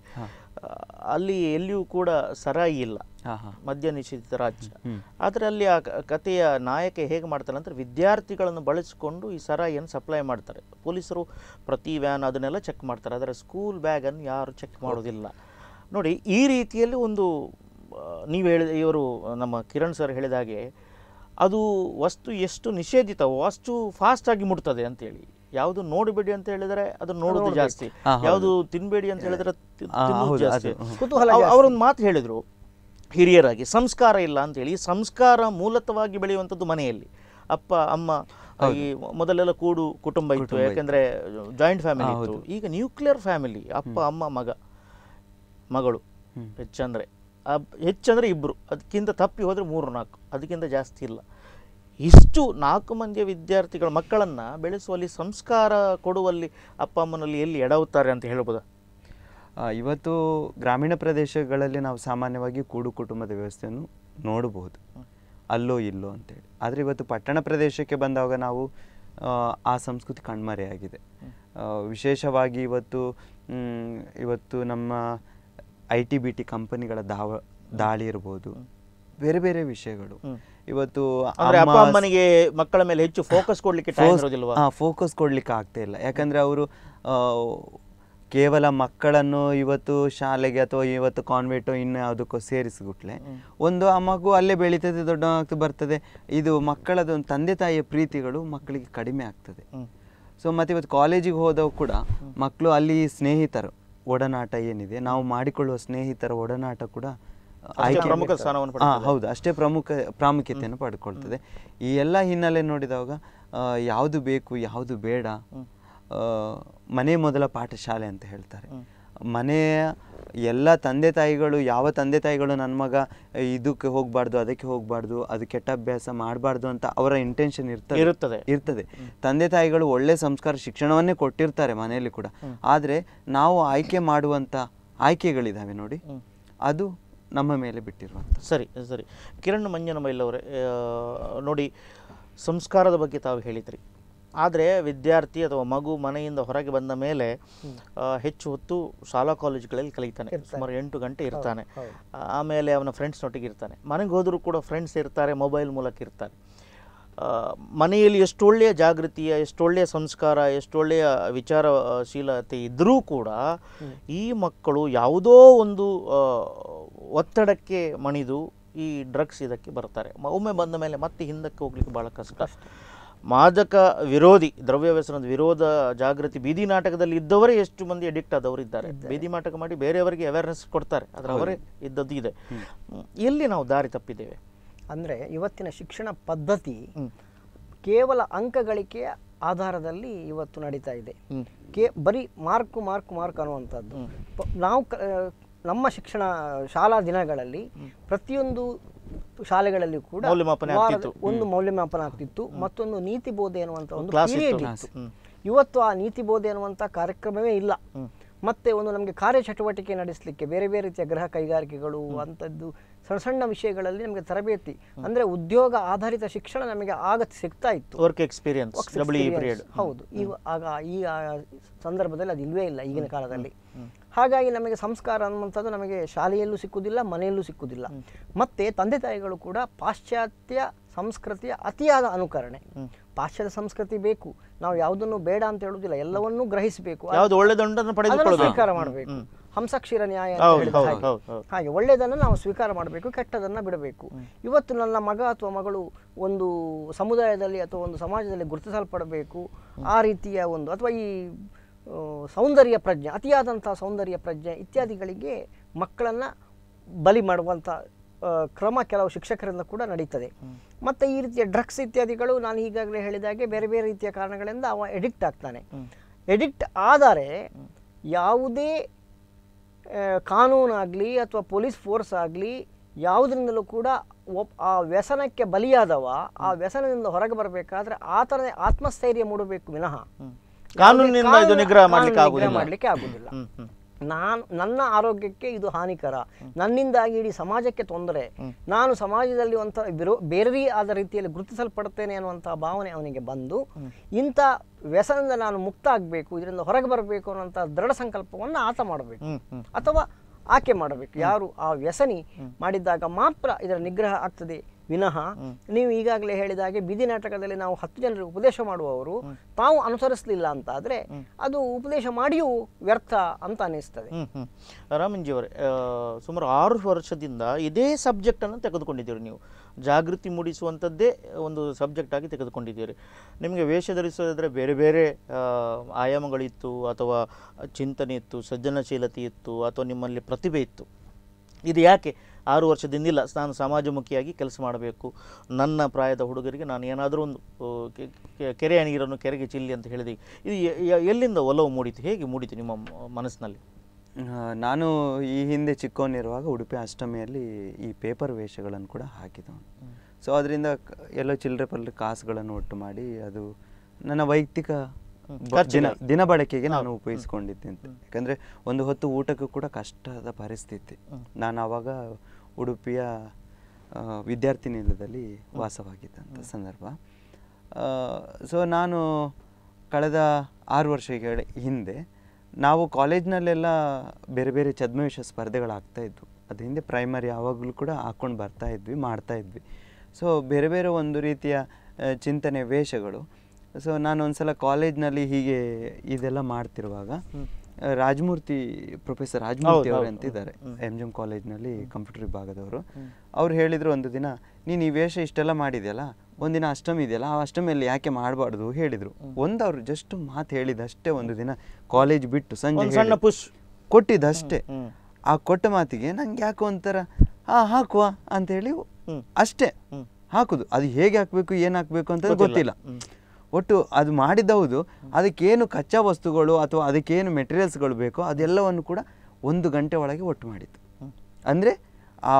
ಆ, ಅಲ್ಲಿ ಎಲ್ಲಿಯೂ ಕೂಡ ಸರಾಯಿ ಇಲ್ಲ ಹಾಂ ಹಾಂ ಮದ್ಯ ನಿಷೇಧಿತ ರಾಜ್ಯ ಹ್ಮ್. ಆದರೆ ಅಲ್ಲಿ ಆ ಕ- ಕಥೆಯ ನಾಯಕ ಹೇಗೆ ಮಾಡ್ತಾನೆ ಅಂದರೆ ವಿದ್ಯಾರ್ಥಿಗಳನ್ನು ಬಳಸಿಕೊಂಡು ಈ ಸರಾಯಿಯನ್ನು ಸಪ್ಲೈ ಮಾಡ್ತಾರೆ ಪೊಲೀಸರು ಪ್ರತಿ ವ್ಯಾನ್ ಅದನ್ನೆಲ್ಲ ಚೆಕ್ ಮಾಡ್ತಾರೆ ಆದರೆ ಸ್ಕೂಲ್ ಬ್ಯಾಗನ್ನು ಯಾರು ಚೆಕ್ ಮಾಡೋದಿಲ್ಲ ನೋಡಿ ಈ ರೀತಿಯಲ್ಲಿ ಒಂದು ಆ, ನೀವು ಹೇಳಿದ ಇವರು ನಮ್ಮ ಕಿರಣ್ ಸರ್ ಹೇಳಿದ ಹಾಗೆ ಅದು ವಸ್ತು ಎಷ್ಟು ನಿಷೇಧಿತವೋ ಅಷ್ಟು ಫಾಸ್ಟಾಗಿ ಮುಟ್ತದೆ ಅಂತೇಳಿ ಯಾವುದು ನೋಡಬೇಡಿ ಅಂತ ಹೇಳಿದರೆ ಅದು ನೋಡೋದು ಜಾಸ್ತಿ ಹಾ, ಹೌದು. ಯಾವುದು ತಿನ್ಬೇಡಿ ಅಂತ ಹೇಳಿದರೆ ತಿ- ಆ, ತಿನ್ನೋದು ಹೌದು, ಜಾಸ್ತಿ ಅದು, ಹ್ಮ್. ಕುತೂಹಲ ಅವ್- ಜಾಸ್ತಿ. ಅವರೊಂದು ಮಾತು ಹೇಳಿದರು ಹಿರಿಯರಾಗಿ ಸಂಸ್ಕಾರ ಇಲ್ಲ ಅಂತೇಳಿ ಈ ಸಂಸ್ಕಾರ ಮೂಲತವಾಗಿ ಬೆಳೆಯುವಂಥದ್ದು ಮನೆಯಲ್ಲಿ ಅಪ್ಪ ಅಮ್ಮ ಈ ಮೊದಲೆಲ್ಲ ಕೂಡು ಕುಟುಂಬ ಇತ್ತು ಕುಟುಂಬ ಇತ್ತು. ಯಾಕಂದ್ರೆ ಜಾಯಿಂಟ್ ಫ್ಯಾಮಿಲಿ ಹಾ, ಇತ್ತು ಹೌದು. ಈಗ ನ್ಯೂಕ್ಲಿಯರ್ ಫ್ಯಾಮಿಲಿ ಅಪ್ಪ ಅಮ್ಮ ಮಗ ಮಗಳು ಹ್ಮ್. ಹೆಚ್ಚಂದ್ರೆ ಅಬ್- ಹೆಚ್ಚಂದ್ರೆ ಇಬ್ರು ಅದಕ್ಕಿಂತ ತಪ್ಪಿ ಹೋದ್ರೆ ಮೂರು ನಾಲ್ಕು ಅದಕ್ಕಿಂತ ಜಾಸ್ತಿ ಇಲ್ಲ ಇಷ್ಟು ನಾಲ್ಕು ಮಂದಿಯ ವಿದ್ಯಾರ್ಥಿಗಳ ಮಕ್ಕಳನ್ನ ಬೆಳೆಸುವಲ್ಲಿ ಸಂಸ್ಕಾರ ಕೊಡುವಲ್ಲಿ ಅಪ್ಪ ಅಮ್ಮನಲ್ಲಿ ಎಲ್ಲಿ ಎಡವುತ್ತಾರೆ ಅಂತ ಹೇಳ್ಬೋದಾ ಆ, ಇವತ್ತು ಗ್ರಾಮೀಣ ಪ್ರದೇಶಗಳಲ್ಲಿ ನಾವು ಸಾಮಾನ್ಯವಾಗಿ ಕೂಡು ಕುಟುಂಬದ ವ್ಯವಸ್ಥೆಯನ್ನು ನೋಡಬಹುದು ಅಲ್ಲೋ ಇಲ್ಲೋ ಅಂತೇಳಿ ಆದರೆ ಇವತ್ತು ಪಟ್ಟಣ ಪ್ರದೇಶಕ್ಕೆ ಬಂದಾಗ ನಾವು ಆ, ಆ ಸಂಸ್ಕೃತಿ ಕಣ್ಮರೆಯಾಗಿದೆ ಆ, ವಿಶೇಷವಾಗಿ ಇವತ್ತು ಮ್, ಇವತ್ತು ನಮ್ಮ ಐ ಟಿ ಬಿ ಟಿ ಕಂಪನಿಗಳ ದಾವ ದಾಳಿ ಇರ್ಬೋದು ಬೇರೆ ಬೇರೆ ವಿಷಯಗಳು ಹ್ಮ್. ಇವತ್ತು ಅಂದ್ರೆ ಅಪ್ಪ ಅಮ್ಮ ಅಮ್ಮನಿಗೆ ಮಕ್ಕಳ ಮೇಲೆ ಹೆಚ್ಚು ಫೋಕಸ್ ಕೊಡ್ಲಿಕ್ಕೆ ಟೈಮ್ ಇರೋದಿಲ್ವಾ ಹಾ ಫೋಕಸ್ ಕೊಡ್ಲಿಕ್ಕೆ ಆಗ್ತಾ ಇಲ್ಲ ಯಾಕಂದ್ರೆ ಅವರು ಕೇವಲ ಮಕ್ಕಳನ್ನು ಇವತ್ತು ಶಾಲೆಗೆ ಅಥವಾ ಇವತ್ತು ಕಾನ್ವೆಂಟು ಇನ್ನು ಯಾವುದಕ್ಕೋ ಸೇರಿಸಿಬಿಟ್ಲೆ ಒಂದು ಆ ಮಗು ಅಲ್ಲೇ ಬೆಳೀತದೆ ದೊಡ್ಡವಾಗ್ತಾ ಬರ್ತದೆ ಇದು ಮಕ್ಕಳದ ಒಂದು ತಂದೆ ತಾಯಿಯ ಪ್ರೀತಿಗಳು ಮಕ್ಕಳಿಗೆ ಕಡಿಮೆ ಆಗ್ತದೆ ಹ್ಮ್. ಸೊ ಮತ್ತೆ ಇವತ್ತು ಕಾಲೇಜಿಗೆ ಹೋದವು ಕೂಡ ಮಕ್ಕಳು ಅಲ್ಲಿ ಸ್ನೇಹಿತರು ಒಡನಾಟ ಏನಿದೆ ನಾವು ಮಾಡಿಕೊಳ್ಳುವ ಸ್ನೇಹಿತರ ಒಡನಾಟ ಕೂಡ ಆಯ್ಕೆ ಪ್ರಮುಖ ಸ್ಥಾನವನ್ನು ಹಾ, ಹೌದು ಅಷ್ಟೇ ಪ್ರಮುಖ ಪ್ರಾಮುಖ್ಯತೆಯನ್ನು ಪಡ್ಕೊಳ್ತದೆ ಈ ಎಲ್ಲ ಹಿನ್ನೆಲೆ ನೋಡಿದಾಗ ಆ, ಯಾವುದು ಬೇಕು ಯಾವುದು ಬೇಡ ಆ, ಮನೆ ಮೊದಲ ಪಾಠಶಾಲೆ ಅಂತ ಹೇಳ್ತಾರೆ ಮನೆಯ ಎಲ್ಲ ತಂದೆ ತಾಯಿಗಳು ಯಾವ ತಂದೆ ತಾಯಿಗಳು ನನ್ನ ಮಗ ಇದಕ್ಕೆ ಹೋಗಬಾರ್ದು ಅದಕ್ಕೆ ಹೋಗಬಾರ್ದು ಅದು ಕೆಟ್ಟ ಅಭ್ಯಾಸ ಮಾಡಬಾರ್ದು ಅಂತ ಅವರ ಇಂಟೆನ್ಷನ್ ಇರ್ತದೆ ಇರುತ್ತದೆ. ಇರ್ತದೆ ತಂದೆ ತಾಯಿಗಳು ಒಳ್ಳೆ ಸಂಸ್ಕಾರ ಶಿಕ್ಷಣವನ್ನೇ ಕೊಟ್ಟಿರ್ತಾರೆ ಮನೆಯಲ್ಲಿ ಕೂಡ ಆದರೆ ನಾವು ಆಯ್ಕೆ ಮಾಡುವಂಥ ಆಯ್ಕೆಗಳಿದ್ದಾವೆ ನೋಡಿ ಅದು ನಮ್ಮ ಮೇಲೆ ಬಿಟ್ಟಿರುವಂಥ ಸರಿ ಸರಿ ಕಿರಣ್ ಮಂಜನ ಮೈಲವರೇ ಆ, ನೋಡಿ ಸಂಸ್ಕಾರದ ಬಗ್ಗೆ ತಾವು ಹೇಳಿದ್ರಿ ಆದರೆ ವಿದ್ಯಾರ್ಥಿ ಅಥವಾ ಮಗು ಮನೆಯಿಂದ ಹೊರಗೆ ಬಂದ ಮೇಲೆ ಆ, ಹೆಚ್ಚು ಹೊತ್ತು ಶಾಲಾ ಕಾಲೇಜುಗಳಲ್ಲಿ ಕಲಿತಾನೆ ಸುಮಾರು ಎಂಟು ಗಂಟೆ ಇರ್ತಾನೆ ಆಮೇಲೆ ಅವನ ಫ್ರೆಂಡ್ಸ್ನೊಟ್ಟಿಗೆ ಇರ್ತಾನೆ ಮನೆಗೆ ಹೋದರೂ ಕೂಡ ಫ್ರೆಂಡ್ಸ್ ಇರ್ತಾರೆ ಮೊಬೈಲ್ ಮೂಲಕ ಇರ್ತಾರೆ ಆ, ಮನೆಯಲ್ಲಿ ಎಷ್ಟೊಳ್ಳೆಯ ಜಾಗೃತಿಯ ಎಷ್ಟೊಳ್ಳೆಯ ಸಂಸ್ಕಾರ ಎಷ್ಟೊಳ್ಳೆಯ ವಿಚಾರಶೀಲತೆ ಇದ್ದರೂ ಕೂಡ ಈ ಮಕ್ಕಳು ಯಾವುದೋ ಒಂದು ಆ, ಒತ್ತಡಕ್ಕೆ ಮಣಿದು ಈ ಡ್ರಗ್ಸ್ ಇದಕ್ಕೆ ಬರ್ತಾರೆ ಮ- ಒಮ್ಮೆ ಬಂದ ಮೇಲೆ ಮತ್ತೆ ಹಿಂದಕ್ಕೆ ಹೋಗ್ಲಿಕ್ಕೆ ಬಹಳ ಕಷ್ಟ ಮಾದಕ ವಿರೋಧಿ ದ್ರವ್ಯ ವ್ಯಸನದ ವಿರೋಧ ಜಾಗೃತಿ ಬೀದಿ ನಾಟಕದಲ್ಲಿ ಇದ್ದವರೇ ಎಷ್ಟು ಮಂದಿ ಅಡಿಕ್ಟ್ ಆದವರು ಇದ್ದಾರೆ ಬೀದಿ ನಾಟಕ ಮಾಡಿ ಬೇರೆಯವರಿಗೆ ಅವೇರ್ನೆಸ್ ಕೊಡ್ತಾರೆ ಆದರೆ ಅವರೇ ಇದ್ದದ್ದು ಇದೆ ಹ್ಮ್. ಎಲ್ಲಿ ನಾವು ದಾರಿ ತಪ್ಪಿದ್ದೇವೆ ಅಂದರೆ ಇವತ್ತಿನ ಶಿಕ್ಷಣ ಪದ್ಧತಿ ಹ್ಮ್. ಕೇವಲ ಅಂಕ ಗಳಿಕೆಯ ಆಧಾರದಲ್ಲಿ ಇವತ್ತು ನಡೀತಾ ಇದೆ ಹ್ಮ್. ಕೇ ಬರೀ ಮಾರ್ಕು ಮಾರ್ಕ್ ಮಾರ್ಕ್ ಅನ್ನುವಂಥದ್ದು ಪ- ನಾವು ಕ- ನಮ್ಮ ಶಿಕ್ಷಣ ಶಾಲಾ ದಿನಗಳಲ್ಲಿ ಪ್ರತಿಯೊಂದು ಶಾಲೆಗಳಲ್ಲಿ ಕೂಡ ಮೌಲ್ಯಮಾಪನ ವಾರದ ಆಗ್ತಿತ್ತು. ಒಂದು ಮೌಲ್ಯಮಾಪನ ಆಗ್ತಿತ್ತು ಮತ್ತೊಂದು ನೀತಿ ಬೋಧೆ ಅನ್ನುವಂಥ ಒಂದು ಕ್ಲಾಸ್ period ಇತ್ತು. ಇತ್ತು ಹ್ಮ್. ಇವತ್ತು ಆ ನೀತಿ ಬೋಧೆ ಅನ್ನುವಂಥ ಕಾರ್ಯಕ್ರಮವೇ ಇಲ್ಲ ಮತ್ತೆ ಒಂದು ನಮಗೆ ಕಾರ್ಯಚಟುವಟಿಕೆ ನಡೆಸಲಿಕ್ಕೆ ಬೇರೆ ಬೇರೆ ರೀತಿಯ ಗೃಹ ಕೈಗಾರಿಕೆಗಳು ಅಂಥದ್ದು ಸಣ್ಣ ಸಣ್ಣ ವಿಷಯಗಳಲ್ಲಿ ನಮಗೆ ತರಬೇತಿ ಅಂದ್ರೆ ಉದ್ಯೋಗ ಆಧಾರಿತ ಶಿಕ್ಷಣ ನಮಗೆ ಆಗ ಸಿಗ್ತಾ ಇತ್ತು work experience Work W experience. Period ಹೌದು ಈಗ ಆಗ ಈ ಆ ಸಂದರ್ಭದಲ್ಲಿ ಅದು ಇಲ್ವೇ ಇಲ್ಲ ಈಗಿನ ಕಾಲದಲ್ಲಿ ಹಾಗಾಗಿ ನಮಗೆ ಸಂಸ್ಕಾರ ಅನ್ನುವಂಥದ್ದು ನಮಗೆ ಶಾಲೆಯಲ್ಲೂ ಸಿಕ್ಕುದಿಲ್ಲ ಮನೆಯಲ್ಲೂ ಸಿಕ್ಕುದಿಲ್ಲ ಮತ್ತೆ ತಂದೆ ತಾಯಿಗಳು ಕೂಡ ಪಾಶ್ಚಾತ್ಯ ಸಂಸ್ಕೃತಿಯ ಅತಿಯಾದ ಅನುಕರಣೆ ಪಾಶ್ಚಾತ್ಯ ಸಂಸ್ಕೃತಿ ಬೇಕು ನಾವು ಯಾವುದನ್ನು ಬೇಡ ಅಂತ ಹೇಳುವುದಿಲ್ಲ ಎಲ್ಲವನ್ನೂ ಗ್ರಹಿಸಬೇಕು ಯಾವುದು ಒಳ್ಳೆದುಂಟನ್ನು ಅದನ್ನು ಪಡೆದುಕೊಳ್ಳಬೇಕು ಸ್ವೀಕಾರ ಮಾಡಬೇಕು ಹಂಸಕ್ಷೀರ ನ್ಯಾಯ ಅಂತ ಹೌದು, ಹೇಳಿದ ಹೌದು, ಹಾಗೆ. ಹೌದು, ಹೌದು. ಹಾಗೆ ಒಳ್ಳೆಯದನ್ನು ನಾವು ಸ್ವೀಕಾರ ಮಾಡಬೇಕು ಕೆಟ್ಟದನ್ನು ಬಿಡಬೇಕು ಇವತ್ತು ನನ್ನ ಮಗ ಅಥವಾ ಮಗಳು ಒಂದು ಸಮುದಾಯದಲ್ಲಿ ಅಥವಾ ಒಂದು ಸಮಾಜದಲ್ಲಿ ಗುರುತಿಸಲ್ಪಡಬೇಕು ಆ ರೀತಿಯ ಒಂದು ಅಥವಾ ಈ ಆ, ಸೌಂದರ್ಯ ಪ್ರಜ್ಞೆ ಅತಿಯಾದಂಥ ಸೌಂದರ್ಯ ಪ್ರಜ್ಞೆ ಇತ್ಯಾದಿಗಳಿಗೆ ಮಕ್ಕಳನ್ನು ಬಲಿ ಮಾಡುವಂಥ ಆ, ಕ್ರಮ ಕೆಲವು ಶಿಕ್ಷಕರಿಂದ ಕೂಡ ನಡೀತದೆ ಮತ್ತು ಈ ರೀತಿಯ ಡ್ರಗ್ಸ್ ಇತ್ಯಾದಿಗಳು ನಾನು ಈಗಾಗಲೇ ಹೇಳಿದಾಗೆ ಬೇರೆ ಬೇರೆ ರೀತಿಯ ಕಾರಣಗಳಿಂದ ಅವ ಎಡಿಕ್ಟ್ ಆಗ್ತಾನೆ ಎಡಿಕ್ಟ್ ಆದರೆ ಯಾವುದೇ ಆ, ಕಾನೂನಾಗಲಿ ಅಥವಾ ಪೊಲೀಸ್ ಫೋರ್ಸ್ ಆಗಲಿ ಯಾವುದರಿಂದಲೂ ಕೂಡ ಒಬ್ ಆ ವ್ಯಸನಕ್ಕೆ ಬಲಿಯಾದವ ಆ ವ್ಯಸನದಿಂದ ಹೊರಗೆ ಬರಬೇಕಾದ್ರೆ ಆತನೇ ಆತ್ಮಸ್ಥೈರ್ಯ ಮೂಡಬೇಕು ವಿನಃ ಕಾನೂನಿನಿಂದ ಇದು ಕಾನೂನು- ನಿಗ್ರಹ ಕಾನೂನು ಮಾಡ್ಲಿಕ್ಕೆ ನಿಗ್ರಹ ಆಗುದಿಲ್ಲ. ಮಾಡ್ಲಿಕ್ಕೆ ಆಗುದಿಲ್ಲ ಹ್ಮ್, ಹ್ಮ್. ನಾನು ನನ್ನ ಆರೋಗ್ಯಕ್ಕೆ ಇದು ಹಾನಿಕರ ನನ್ನಿಂದಾಗಿ ಇಡೀ ಸಮಾಜಕ್ಕೆ ತೊಂದರೆ ನಾನು ಸಮಾಜದಲ್ಲಿ ಒಂಥ ವಿರೋ ಬೇರೆ ಆದ ರೀತಿಯಲ್ಲಿ ಗುರುತಿಸಲ್ಪಡುತ್ತೇನೆ ಅನ್ನುವಂಥ ಭಾವನೆ ಅವನಿಗೆ ಬಂದು ಇಂಥ ವ್ಯಸನದಿಂದ ನಾನು ಮುಕ್ತ ಆಗಬೇಕು ಇದರಿಂದ ಹೊರಗೆ ಬರಬೇಕು ಅನ್ನುವಂಥ ದೃಢ ಸಂಕಲ್ಪವನ್ನು ಆತ ಮಾಡಬೇಕು ಹ್ಮ್, ಹ್ಮ್. ಅಥವಾ ಆಕೆ ಮಾಡಬೇಕು ಯಾರು ಆ ವ್ಯಸನಿ ಮಾಡಿದ್ದಾಗ ಮಾತ್ರ ಇದರ ನಿಗ್ರಹ ಆಗ್ತದೆ ವಿನಃ ನೀವು ಈಗಾಗಲೇ ಹೇಳಿದ ಹಾಗೆ ಬೀದಿ ನಾಟಕದಲ್ಲಿ ನಾವು ಹತ್ತು ಜನರಿಗೆ ಉಪದೇಶ ಮಾಡುವವರು ತಾವು ಅನುಸರಿಸಲಿಲ್ಲ ಅಂತ ಆದರೆ ಅದು ಉಪದೇಶ ಮಾಡಿಯೂ ವ್ಯರ್ಥ ಅಂತ ಅನಿಸ್ತದೆ ಹ್ಮ್ ಹ್ಮ್ ರಾಮನ್ಜಿ ಅವರೇ ಆ, ಸುಮಾರು ಆರು ವರ್ಷದಿಂದ ಇದೇ ಸಬ್ಜೆಕ್ಟನ್ನು ತೆಗೆದುಕೊಂಡಿದ್ದೀರಿ ನೀವು ಜಾಗೃತಿ ಮೂಡಿಸುವಂಥದ್ದೇ ಒಂದು ಸಬ್ಜೆಕ್ಟ್ ಆಗಿ ತೆಗೆದುಕೊಂಡಿದ್ದೀರಿ ನಿಮಗೆ ವೇಷ ಧರಿಸೋದಾದರೆ ಬೇರೆ ಬೇರೆ ಆ, ಆಯಾಮಗಳಿತ್ತು ಅಥವಾ ಚಿಂತನೆ ಇತ್ತು ಸೃಜನಶೀಲತೆ ಇತ್ತು ಅಥವಾ ನಿಮ್ಮಲ್ಲಿ ಪ್ರತಿಭೆ ಇತ್ತು ಇದು ಯಾಕೆ ಆರು ವರ್ಷದಿಂದಿಲ್ಲ ನಾನು ಸಮಾಜಮುಖಿಯಾಗಿ ಕೆಲಸ ಮಾಡಬೇಕು ನನ್ನ ಪ್ರಾಯದ ಹುಡುಗರಿಗೆ ನಾನು ಏನಾದರೂ ಒಂದು ಆ, ಕೆ- ಕೆ- ಕೆರೆಯ ನೀರನ್ನು ಕೆರೆಗೆ ಚಿಲ್ಲಿ ಅಂತ ಹೇಳಿದೆ ಇದು ಎ- ಎ- ಎಲ್ಲಿಂದ ಒಲವು ಮೂಡಿತು ಹೇಗೆ ಮೂಡಿತು ನಿಮ್ಮ ಮ- ಮನಸ್ಸಿನಲ್ಲಿ ಆ, ನಾನು ಈ ಹಿಂದೆ ಚಿಕ್ಕವನಿರುವಾಗ ಉಡುಪಿ ಅಷ್ಟಮಿಯಲ್ಲಿ ಈ ಪೇಪರ್ ವೇಷಗಳನ್ನು ಕೂಡ ಹಾಕಿದವನು ಸೊ ಅದರಿಂದ ಕ- ಎಲ್ಲೋ ಚಿಲ್ಲರೆ ಪಲ್ಲರೆ ಕಾಸುಗಳನ್ನು ಒಟ್ಟು ಮಾಡಿ ಅದು ನನ್ನ ವೈಯಕ್ತಿಕ ಬ- ದಿನ ದಿನ ಬಳಕೆಗೆ ನಾನು ಉಪಯೋಗಿಸ್ಕೊಂಡಿದ್ದೆ ಅಂತ ಯಾಕಂದರೆ ಒಂದು ಹೊತ್ತು ಊಟಕ್ಕೂ ಕೂಡ ಕಷ್ಟದ ಪರಿಸ್ಥಿತಿ ನಾನು ಆವಾಗ ಉಡುಪಿಯ ಆ, ವಿದ್ಯಾರ್ಥಿ ನಿಲಯದಲ್ಲಿ ವಾಸವಾಗಿದ್ದಂಥ ಸಂದರ್ಭ ಸೊ ನಾನು ಕಳೆದ ಆರು ವರ್ಷಗಳ ಹಿಂದೆ ನಾವು ಕಾಲೇಜ್ನಲ್ಲೆಲ್ಲ ಬೇರೆ ಬೇರೆ ಛದ್ಮವೇಷ ಸ್ಪರ್ಧೆಗಳಾಗ್ತಾ ಇದ್ವು ಅದು ಹಿಂದೆ ಪ್ರೈಮರಿ ಯಾವಾಗಲೂ ಕೂಡ ಹಾಕ್ಕೊಂಡು ಬರ್ತಾ ಇದ್ವಿ ಮಾಡ್ತಾ ಇದ್ವಿ ಸೊ ಬೇರೆ ಬೇರೆ ಒಂದು ರೀತಿಯ ಆ, ಚಿಂತನೆ ವೇಷಗಳು ಸೊ ನಾನು ಒಂದ್ಸಲ ಕಾಲೇಜ್ನಲ್ಲಿ ಹೀಗೆ ಇದೆಲ್ಲ ಮಾಡ್ತಿರುವಾಗ ಆ, ರಾಜಮೂರ್ತಿ ಪ್ರೊಫೆಸರ್ ರಾಜಮೂರ್ತಿ ಹೌದು, ಅವರು ಹೌದು. ಅಂತಿದ್ದಾರೆ ಎಮ್ ಜಿ ಎಮ್ ಕಾಲೇಜ್ನಲ್ಲಿ ಕಂಪ್ಯೂಟರ್ ವಿಭಾಗದವರು ಅವ್ರು ಹೇಳಿದ್ರು ಒಂದು ದಿನ ನೀನು ಈ ವೇಷ ಇಷ್ಟೆಲ್ಲ ಮಾಡಿದೆಯಲ್ಲ ಒಂದಿನ ಅಷ್ಟಮಿ ಇದೆಯಲ್ಲ ಆ ಅಷ್ಟಮಿಯಲ್ಲಿ ಯಾಕೆ ಮಾಡಬಾರ್ದು ಹೇಳಿದ್ರು ಒಂದು ಅವ್ರು ಜಸ್ಟ್ ಮಾತು ಹೇಳಿದಷ್ಟೇ ಒಂದು ದಿನ ಕಾಲೇಜ್ ಬಿಟ್ಟು ಸಂಜೆ ಒಂದು ಸಣ್ಣ ಹೇಳಿ- ಪುಷ್ ಕೊಟ್ಟಿದ್ದಷ್ಟೇ ಹ್ಮ್. ಆ ಕೊಟ್ಟ ಮಾತಿಗೆ ನಂಗೆ ಯಾಕೋ ಒಂಥರ ಹಾ ಹಾಕುವ ಅಂತೇಳಿ ಹ್ಮ್. ಅಷ್ಟೇ ಹ್ಮ್. ಹಾಕುದು ಅದು ಹೇಗೆ ಹಾಕಬೇಕು ಏನು ಹಾಕಬೇಕು ಅಂತ ಗೊತ್ತಿಲ್ಲ. ಗೊತ್ತಿಲ್ಲ ಹ್ಮ್. ಒಟ್ಟು ಅದು ಮಾಡಿದೌದು ಅದಕ್ಕೇನು ಕಚ್ಚಾ ವಸ್ತುಗಳು ಅಥವಾ ಅದಕ್ಕೇನು ಮೆಟೀರಿಯಲ್ಸ್ಗಳು ಬೇಕೋ ಅದೆಲ್ಲವನ್ನು ಕೂಡ ಒಂದು ಗಂಟೆ ಒಳಗೆ ಒಟ್ಟು ಮಾಡಿತ್ತು ಅಂದರೆ ಆ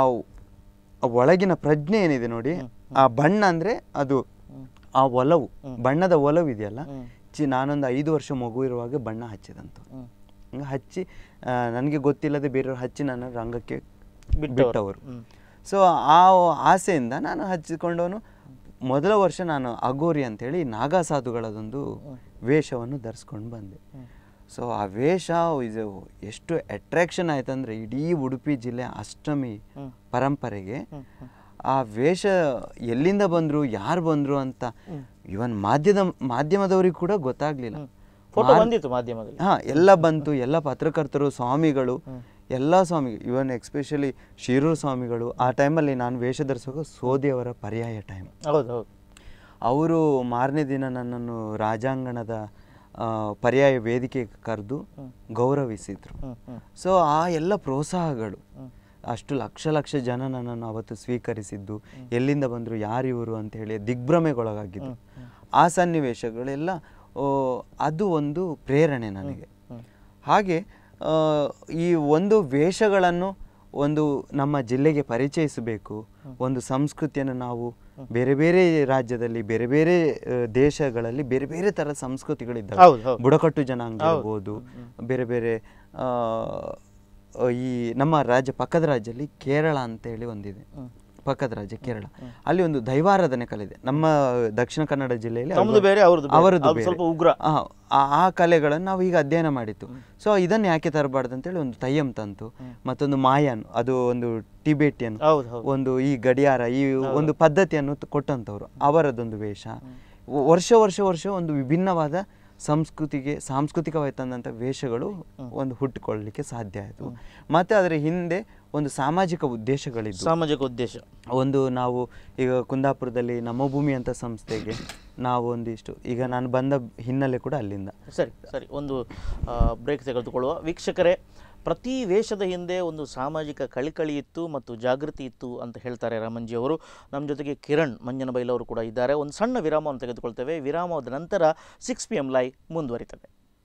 ಆ ಒಳಗಿನ ಪ್ರಜ್ಞೆ ಏನಿದೆ ನೋಡಿ ಆ ಬಣ್ಣ ಅಂದರೆ ಅದು ಆ ಒಲವು ಬಣ್ಣದ ಒಲವು ಇದೆಯಲ್ಲ ಚಿ ನಾನೊಂದು ಐದು ವರ್ಷ ಮಗು ಇರುವಾಗ ಬಣ್ಣ ಹಚ್ಚಿದಂಥವ್ರು ಹ್ಮ್. ಹಂಗೆ ಹಚ್ಚಿ ನನಗೆ ಗೊತ್ತಿಲ್ಲದೆ ಬೇರೆಯವ್ರು ಹಚ್ಚಿ ನನ್ನ ರಂಗಕ್ಕೆ ಬಿಟ್ಟವರು. ಬಿಟ್ಟವರು ಹ್ಮ್. ಸೊ ಆ ಆಸೆಯಿಂದ ನಾನು ಹಚ್ಚಿಕೊಂಡವನು ಮೊದಲ ವರ್ಷ ನಾನು ಅಗೋರಿ ಅಂತೇಳಿ ನಾಗಾ ಸಾಧುಗಳದೊಂದು ವೇಷವನ್ನು ಧರಿಸ್ಕೊಂಡು ಬಂದೆ ಸೊ ಆ ವೇಷ ಇದು ಎಷ್ಟು ಅಟ್ರಾಕ್ಷನ್ ಆಯ್ತಂದ್ರೆ ಇಡೀ ಉಡುಪಿ ಜಿಲ್ಲೆ ಅಷ್ಟಮಿ ಪರಂಪರೆಗೆ ಆ ವೇಷ ಎಲ್ಲಿಂದ ಬಂದರು ಯಾರು ಬಂದರು ಅಂತ ಇವನ್ ಮಾಧ್ಯಮ ಮಾಧ್ಯಮದವ್ರಿಗೆ ಕೂಡ ಗೊತ್ತಾಗ್ಲಿಲ್ಲ ಫೋಟೋ ಬಂದಿತ್ತು ಮಾಧ್ಯಮದಲ್ಲಿ ಹಾ ಎಲ್ಲ ಬಂತು ಎಲ್ಲ ಪತ್ರಕರ್ತರು ಸ್ವಾಮಿಗಳು ಎಲ್ಲ ಸ್ವಾಮಿ ಇವನ್ ಎಕ್ಸ್ಪೆಷಲಿ ಶಿರೂರು ಸ್ವಾಮಿಗಳು ಆ ಟೈಮಲ್ಲಿ ನಾನು ವೇಷ ಧರಿಸುವಾಗ ಸೋದಿಯವರ ಪರ್ಯಾಯ ಟೈಮ್ ಹೌದು ಹೌದು ಅವರು ಮಾರನೇ ದಿನ ನನ್ನನ್ನು ರಾಜಾಂಗಣದ ಆ, ಪರ್ಯಾಯ ವೇದಿಕೆಗೆ ಕರೆದು ಗೌರವಿಸಿದ್ರು ಹ್ಮ್, ಹ್ಮ್. ಸೊ ಆ ಎಲ್ಲ ಪ್ರೋತ್ಸಾಹಗಳು ಅಷ್ಟು ಲಕ್ಷ ಲಕ್ಷ ಜನ ನನ್ನನ್ನು ಅವತ್ತು ಸ್ವೀಕರಿಸಿದ್ದು ಎಲ್ಲಿಂದ ಬಂದರು ಯಾರು ಇವರು ಅಂತ ಹೇಳಿ ದಿಗ್ಭ್ರಮೆಗೊಳಗಾಗಿದ್ದು ಆ ಸನ್ನಿವೇಶಗಳೆಲ್ಲ ಓ, ಅದು ಒಂದು ಪ್ರೇರಣೆ ನನಗೆ ಹಾಗೆ ಆ, ಈ ಒಂದು ವೇಷಗಳನ್ನು ಒಂದು ನಮ್ಮ ಜಿಲ್ಲೆಗೆ ಪರಿಚಯಿಸಬೇಕು ಒಂದು ಸಂಸ್ಕೃತಿಯನ್ನು ನಾವು ಬೇರೆ ಬೇರೆ ರಾಜ್ಯದಲ್ಲಿ ಬೇರೆ ಬೇರೆ ಆ, ದೇಶಗಳಲ್ಲಿ ಬೇರೆ ಬೇರೆ ಥರದ ಸಂಸ್ಕೃತಿಗಳಿದ್ದಾವೆ ಹೌದು, ಹೌದು. ಬುಡಕಟ್ಟು ಜನಾಂಗ ಇರ್ಬೋದು ಬೇರೆ ಬೇರೆ ಆ, ಈ ನಮ್ಮ ರಾಜ್ಯ ಪಕ್ಕದ ರಾಜ್ಯದಲ್ಲಿ ಕೇರಳ ಅಂತೇಳಿ ಒಂದಿದೆ ಪಕ್ಕದ ರಾಜ್ಯ ಕೇರಳ ಅಲ್ಲಿ ಒಂದು ದೈವಾರಾಧನೆ ಕಲೆ ಇದೆ ನಮ್ಮ ದಕ್ಷಿಣ ಕನ್ನಡ ಜಿಲ್ಲೆಯಲ್ಲಿ ನಮ್ದು ಅವ್ರದ್ದು- ಬೇರೆ, ಅವ್ರದ್ದು ಬೇರೆ. ಅವರದ್ದು ಅವ್ರು ಬೇರೆ. ಸ್ವಲ್ಪ ಉಗ್ರ. ಆ, ಆ- ಆ ಕಲೆಗಳನ್ನು ನಾವು ಈಗ ಅಧ್ಯಯನ ಮಾಡಿತ್ತು ಸೊ ಇದನ್ನು ಯಾಕೆ ತರಬಾರ್ದು ಅಂತೇಳಿ ಒಂದು ತಯ್ಯಂ ತಂತು ಮತ್ತೊಂದು ಮಾಯನ್ ಅದು ಒಂದು ಟಿಬೇಟಿಯನ್ ಹೌದು ಹೌದು ಒಂದು ಈ ಗಡಿಯಾರ ಈ ಒಂದು ಪದ್ಧತಿಯನ್ನು ತ- ಕೊಟ್ಟಂಥವ್ರು ಅವರದೊಂದು ವೇಷ ವ- ವರ್ಷ ವರ್ಷ ವರ್ಷ ಒಂದು ವಿಭಿನ್ನವಾದ ಸಂಸ್ಕೃತಿಗೆ ಸಾಂಸ್ಕೃತಿಕವಾಯ್ತಂದಂಥ ವೇಷಗಳು ಒಂದು ಹುಟ್ಟಿಕೊಳ್ಳಲಿಕ್ಕೆ ಸಾಧ್ಯ ಆಯಿತು ಮತ್ತು ಅದರ ಹಿಂದೆ ಒಂದು ಸಾಮಾಜಿಕ ಉದ್ದೇಶಗಳಿದ್ದು ಸಾಮಾಜಿಕ ಉದ್ದೇಶ ಒಂದು ನಾವು ಈಗ ಕುಂದಾಪುರದಲ್ಲಿ ನಮ್ಮ ಭೂಮಿ ಅಂತ ಸಂಸ್ಥೆಗೆ ನಾವು ಒಂದಿಷ್ಟು ಈಗ ನಾನು ಬಂದ ಹಿನ್ನೆಲೆ ಕೂಡ ಅಲ್ಲಿಂದ ಸರಿ ಸರಿ ಒಂದು ಬ್ರೇಕ್ ತೆಗೆದುಕೊಳ್ಳುವ ವೀಕ್ಷಕರೇ ಪ್ರತಿ ವೇಷದ ಹಿಂದೆ ಒಂದು ಸಾಮಾಜಿಕ ಕಳಿಕಳಿ ಇತ್ತು ಮತ್ತು ಜಾಗೃತಿ ಇತ್ತು ಅಂತ ಹೇಳ್ತಾರೆ ರಾಮನ್ಜಿ ಅವರು ನಮ್ಮ ಜೊತೆಗೆ ಕಿರಣ್ ಮಂಜನಬೈಲ್ ಅವರು ಕೂಡ ಇದ್ದಾರೆ ಒಂದು ಸಣ್ಣ ವಿರಾಮವನ್ನು ತೆಗೆದುಕೊಳ್ತೇವೆ ವಿರಾಮದ ನಂತರ ಸಿಕ್ಸ್ ಪಿ ಎಮ್ ಲೈ ಮುಂದುವರಿತದೆ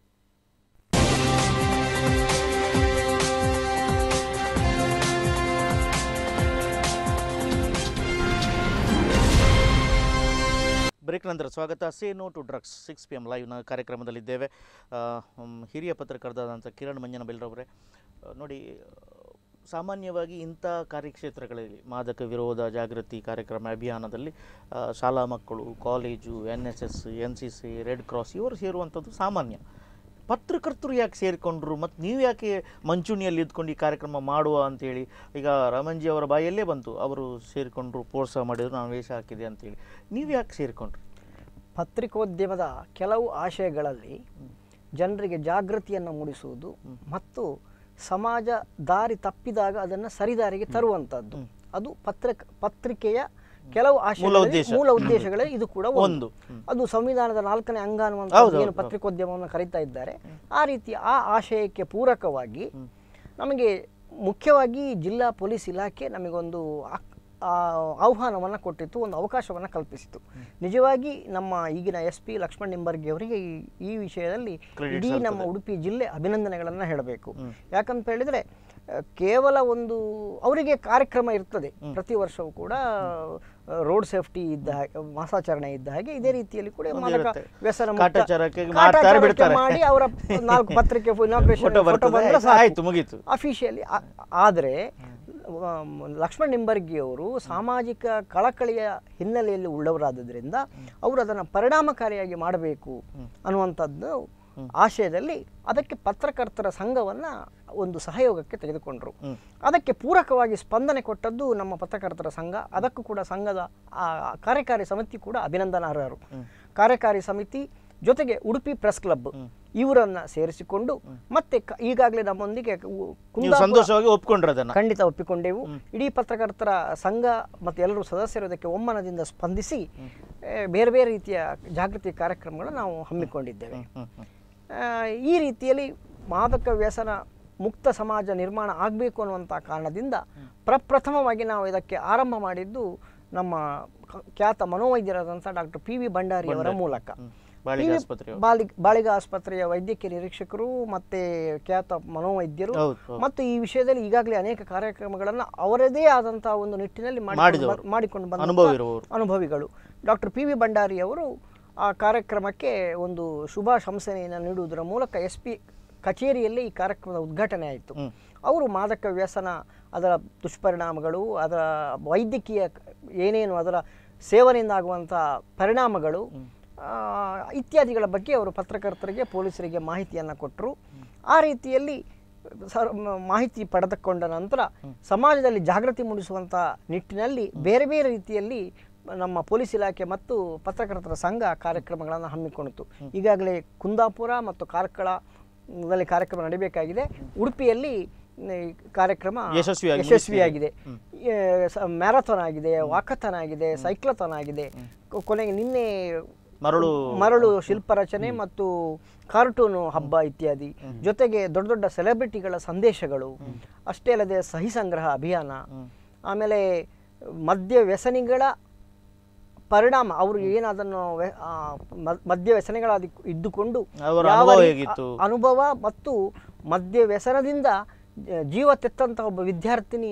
ಬ್ರೇಕ್ ನಂತರ ಸ್ವಾಗತ say no to drugs six P M ಲೈವ್ನ ಕಾರ್ಯಕ್ರಮದಲ್ಲಿದ್ದೇವೆ ಆ, ಹ್ಮ್, ಹಿರಿಯ ಪತ್ರಕರ್ತರಾದಂಥ ಕಿರಣ್ ಮಂಜನಬೆಲ್ರವರೇ ಆ, ನೋಡಿ ಆ, ಸಾಮಾನ್ಯವಾಗಿ ಇಂಥ ಕಾರ್ಯಕ್ಷೇತ್ರಗಳಲ್ಲಿ ಮಾದಕ ವಿರೋಧ ಜಾಗೃತಿ ಕಾರ್ಯಕ್ರಮ ಅಭಿಯಾನದಲ್ಲಿ ಆ, ಶಾಲಾ ಮಕ್ಕಳು college N S S N C C red cross ಇವರು ಸೇರುವಂಥದ್ದು ಸಾಮಾನ್ಯ ಪತ್ರಕರ್ತರು ಯಾಕೆ ಸೇರಿಕೊಂಡ್ರು ಮತ್ತು ನೀವು ಯಾಕೆ ಮಂಚೂಣಿಯಲ್ಲಿ ಇದ್ಕೊಂಡು ಈ ಕಾರ್ಯಕ್ರಮ ಮಾಡುವ ಅಂತೇಳಿ ಈಗ ರಾಮನ್ಜಿ ಅವರ ಬಾಯಲ್ಲೇ ಬಂತು ಅವರು ಸೇರಿಕೊಂಡ್ರು ಪ್ರೋತ್ಸಾಹ ಮಾಡಿದ್ರು ನಾನು ವೇಷ ಹಾಕಿದೆ ಅಂತೇಳಿ ನೀವು ಯಾಕೆ ಸೇರಿಕೊಂಡ್ರಿ ಪತ್ರಿಕೋದ್ಯಮದ ಕೆಲವು ಆಶಯಗಳಲ್ಲಿ ಜನರಿಗೆ ಜಾಗೃತಿಯನ್ನು ಮೂಡಿಸುವುದು ಮತ್ತು ಸಮಾಜ ದಾರಿ ತಪ್ಪಿದಾಗ ಅದನ್ನು ಸರಿದಾರಿಗೆ ತರುವಂಥದ್ದು ಅದು ಪತ್ರಿಕ ಪತ್ರಿಕೆಯ ಕೆಲವು ಆಶಯ ಉದ್ದೇಶ. ಮೂಲ ಉದ್ದೇಶಗಳೇ ಇದು ಕೂಡ ಒಂದು. ಒಂದು ಹ್ಮ್. ಅದು ಸಂವಿಧಾನದ ನಾಲ್ಕನೇ ಅಂಗ ಹೌದು, ಅನ್ನುವಂಥ ಹೌದು, ಏನು ಪತ್ರಿಕೋದ್ಯಮವನ್ನು ಕರೀತಾ ಇದ್ದಾರೆ ಆ ರೀತಿ ಆ ಆಶಯಕ್ಕೆ ಪೂರಕವಾಗಿ ನಮಗೆ ಮುಖ್ಯವಾಗಿ ಜಿಲ್ಲಾ ಪೊಲೀಸ್ ಇಲಾಖೆ ನಮಗೊಂದು ಆಕ್- ಆ ಆಹ್ವಾನವನ್ನು ಕೊಟ್ಟಿತ್ತು ಒಂದು ಅವಕಾಶವನ್ನು ಕಲ್ಪಿಸಿತು ನಿಜವಾಗಿ ನಮ್ಮ ಈಗಿನ ಎಸ್ ಪಿ ಲಕ್ಷ್ಮಣ್ ನಿಂಬರ್ಗಿ ಅವರಿಗೆ ಈ ಈ ವಿಷಯದಲ್ಲಿ Credit ಇಡೀ ನಮ್ಮ ಸಲ್ತದೆ. ಉಡುಪಿ ಜಿಲ್ಲೆ ಅಭಿನಂದನೆಗಳನ್ನು ಹೇಳಬೇಕು ಹ್ಮ್. ಯಾಕಂತ ಹೇಳಿದ್ರೆ ಆ, ಕೇವಲ ಒಂದು ಅವರಿಗೆ ಕಾರ್ಯಕ್ರಮ ಇರ್ತದೆ ಪ್ರತಿ ವರ್ಷವೂ ಕೂಡ ರೋಡ್ ಸೇಫ್ಟಿ ಇದ್ದ ಹಾಗೆ ಮಾಸಾಚರಣೆ ಇದ್ದ ಹಾಗೆ ಇದೇ ರೀತಿಯಲ್ಲಿ ಕೂಡ ಒಂದು ಮಾದಕ ಇರುತ್ತೆ. ವ್ಯಸನ ಮುಕ್ತ- ಕಾಟಾಚಾರಕ್ಕೆ ಮಾಡ್ತಾರೆ, ಕಾಟಾಚಾರಕ್ಕೆ ಬಿಡ್ತಾರೆ. ಮಾಡಿ ಅವರ ನಾಲ್ಕು ಪತ್ರಿಕೆ ಇನಾಗ್ರೇಷನ್ ಫೋಟೋ ಫೋಟೋ ಬರ್ತದೆ ಬಂದ್ರೆ ಸಾಕು. ಆಯ್ತು ಮುಗೀತು ಅಫಿಷಿಯಲಿ ಆದರೆ ಲಕ್ಷ್ಮಣ್ ನಿಂಬರ್ಗಿ ಅವರು ಸಾಮಾಜಿಕ ಕಳಕಳಿಯ ಹಿನ್ನೆಲೆಯಲ್ಲಿ ಉಳ್ಳವರಾದ್ದರಿಂದ ಅವರು ಅದನ್ನು ಪರಿಣಾಮಕಾರಿಯಾಗಿ ಮಾಡಬೇಕು ಅನ್ನುವಂಥದ್ದು ಆಶಯದಲ್ಲಿ ಅದಕ್ಕೆ ಪತ್ರಕರ್ತರ ಸಂಘವನ್ನು ಒಂದು ಸಹಯೋಗಕ್ಕೆ ತೆಗೆದುಕೊಂಡರು ಹ್ಮ್. ಅದಕ್ಕೆ ಪೂರಕವಾಗಿ ಸ್ಪಂದನೆ ಕೊಟ್ಟದ್ದು ನಮ್ಮ ಪತ್ರಕರ್ತರ ಸಂಘ ಅದಕ್ಕೂ ಕೂಡ ಸಂಘದ ಆ ಕಾರ್ಯಕಾರಿ ಸಮಿತಿ ಕೂಡ ಅಭಿನಂದನಾರ್ಹರು ಕಾರ್ಯಕಾರಿ ಸಮಿತಿ ಜೊತೆಗೆ ಉಡುಪಿ ಪ್ರೆಸ್ ಕ್ಲಬ್ ಇವರನ್ನ ಸೇರಿಸಿಕೊಂಡು ಮತ್ತೆ ಕ- ಈಗಾಗಲೇ ನಮ್ಮೊಂದಿಗೆ ಉ- ನೀವು ಕುಂದಾಪುರ- ಸಂತೋಷವಾಗಿ ಒಪ್ಕೊಂಡ್ರೆ ಅದನ್ನ ಖಂಡಿತ ಒಪ್ಪಿಕೊಂಡೆವು ಇಡೀ ಪತ್ರಕರ್ತರ ಸಂಘ ಮತ್ತು ಎಲ್ಲರೂ ಸದಸ್ಯರು ಇದಕ್ಕೆ ಒಮ್ಮನದಿಂದ ಸ್ಪಂದಿಸಿ ಏ, ಬೇರೆ ಬೇರೆ ರೀತಿಯ ಜಾಗೃತಿ ಕಾರ್ಯಕ್ರಮಗಳನ್ನು ನಾವು ಹಮ್ಮಿಕೊಂಡಿದ್ದೇವೆ ಹ್ಮ್, ಹ್ಮ್. ಆ, ಈ ರೀತಿಯಲ್ಲಿ ಮಾದಕ ವ್ಯಸನ ಮುಕ್ತ ಸಮಾಜ ನಿರ್ಮಾಣ ಆಗಬೇಕು ಅನ್ನುವಂಥ ಕಾರಣದಿಂದ ಪ್ರಪ್ರಥಮವಾಗಿ ನಾವು ಇದಕ್ಕೆ ಆರಂಭ ಮಾಡಿದ್ದು ನಮ್ಮ ಕ- ಖ್ಯಾತ ಮನೋವೈದ್ಯರಾದಂಥ ಡಾಕ್ಟರ್ ಪಿ ವಿ ಭಂಡಾರಿ ಅವರ ಮೂಲಕ ಹ್ಮ್. ಬಾಳಿಗೆ PV ಆಸ್ಪತ್ರೆ ಬಾಲಿ ಬಾಳಿಗ ಆಸ್ಪತ್ರೆಯ ವೈದ್ಯಕೀಯ ನಿರೀಕ್ಷಕರು ಮತ್ತೆ ಖ್ಯಾತ ಮನೋವೈದ್ಯರು ಹೌದು, ಹೌದು. ಮತ್ತು ಈ ವಿಷಯದಲ್ಲಿ ಈಗಾಗಲೇ ಅನೇಕ ಕಾರ್ಯಕ್ರಮಗಳನ್ನು ಅವರದೇ ಆದಂತಹ ಒಂದು ನಿಟ್ಟಿನಲ್ಲಿ ಮಾಡಿಕೊಂಡು ಮಾಡಿದವರು. ಬ- ಮಾಡಿಕೊಂಡು ಬಂದ ಅನುಭವ ಇರುವವರು. ಅನುಭವಿಗಳು ಡಾಕ್ಟರ್ ಪಿ ವಿ ಭಂಡಾರಿ ಅವರು ಆ ಕಾರ್ಯಕ್ರಮಕ್ಕೆ ಒಂದು ಶುಭ ಶಂಸನೆಯನ್ನು ನೀಡುವುದರ ಮೂಲಕ ಎಸ್ ಪಿ ಕಚೇರಿಯಲ್ಲಿ ಈ ಕಾರ್ಯಕ್ರಮದ ಉದ್ಘಾಟನೆ ಆಯಿತು ಹ್ಮ್. ಅವರು ಮಾದಕ ವ್ಯಸನ ಅದರ ದುಷ್ಪರಿಣಾಮಗಳು ಅದರ ವೈದ್ಯಕೀಯ ಕ- ಏನೇನು ಅದರ ಸೇವನೆಯಿಂದ ಆಗುವಂಥ ಪರಿಣಾಮಗಳು ಆ, ಇತ್ಯಾದಿಗಳ ಬಗ್ಗೆ ಅವರು ಪತ್ರಕರ್ತರಿಗೆ ಪೊಲೀಸರಿಗೆ ಮಾಹಿತಿಯನ್ನು ಕೊಟ್ಟರು ಆ ರೀತಿಯಲ್ಲಿ ಸರ್ ಮ- ಮಾಹಿತಿ ಪಡೆದುಕೊಂಡ ನಂತರ ಸಮಾಜದಲ್ಲಿ ಜಾಗೃತಿ ಮೂಡಿಸುವಂಥ ನಿಟ್ಟಿನಲ್ಲಿ ಬೇರೆ ಬೇರೆ ರೀತಿಯಲ್ಲಿ ನಮ್ಮ ಪೊಲೀಸ್ ಇಲಾಖೆ ಮತ್ತು ಪತ್ರಕರ್ತರ ಸಂಘ ಕಾರ್ಯಕ್ರಮಗಳನ್ನು ಹಮ್ಮಿಕೊಂಡಿತು ಈಗಾಗಲೇ ಕುಂದಾಪುರ ಮತ್ತು ಕಾರ್ಕಳದಲ್ಲಿ ಕಾರ್ಯಕ್ರಮ ನಡೀಬೇಕಾಗಿದೆ ಉಡುಪಿಯಲ್ಲಿ ಈ ಕಾರ್ಯಕ್ರಮ ಯಶಸ್ವಿಯಾಗಿ ಯಶಸ್ವಿಯಾಗಿದೆ ಮ್ಯಾರಥಾನ್ ಆಗಿದೆ ವಾಕಥಾನ್ ಆಗಿದೆ ಸೈಕ್ಲಥಾನ್ ಆಗಿದೆ ಕೊ- ಕೊನೆಗೆ ನಿನ್ನೆ ಮರಳು ಮರಳು ಶಿಲ್ಪ ರಚನೆ ಮತ್ತು ಕಾರ್ಟೂನು ಹಬ್ಬ ಇತ್ಯಾದಿ ಜೊತೆಗೆ ದೊಡ್ಡ ದೊಡ್ಡ ಸೆಲೆಬ್ರಿಟಿಗಳ ಸಂದೇಶಗಳು ಅಷ್ಟೇ ಅಲ್ಲದೆ ಸಹಿ ಸಂಗ್ರಹ ಅಭಿಯಾನ ಆಮೇಲೆ ಮದ್ಯ ವ್ಯಸನಿಗಳ ಪರಿಣಾಮ ಅವರು ಏನದನ್ನು ವ್ಯ- ಆ, ಮ- ಮದ್ಯ ವ್ಯಸನಿಗಳಾದಿ ಇದ್ದುಕೊಂಡು ಅವರ ಯಾವ ಅನುಭವ ರೀ- ಹೇಗಿತ್ತು? ಅ- ಅನುಭವ ಮತ್ತು ಮದ್ಯ ವ್ಯಸನದಿಂದ ಜ- ಜೀವ ತೆತ್ತಂತ ಒಬ್ಬ ವಿದ್ಯಾರ್ಥಿನಿ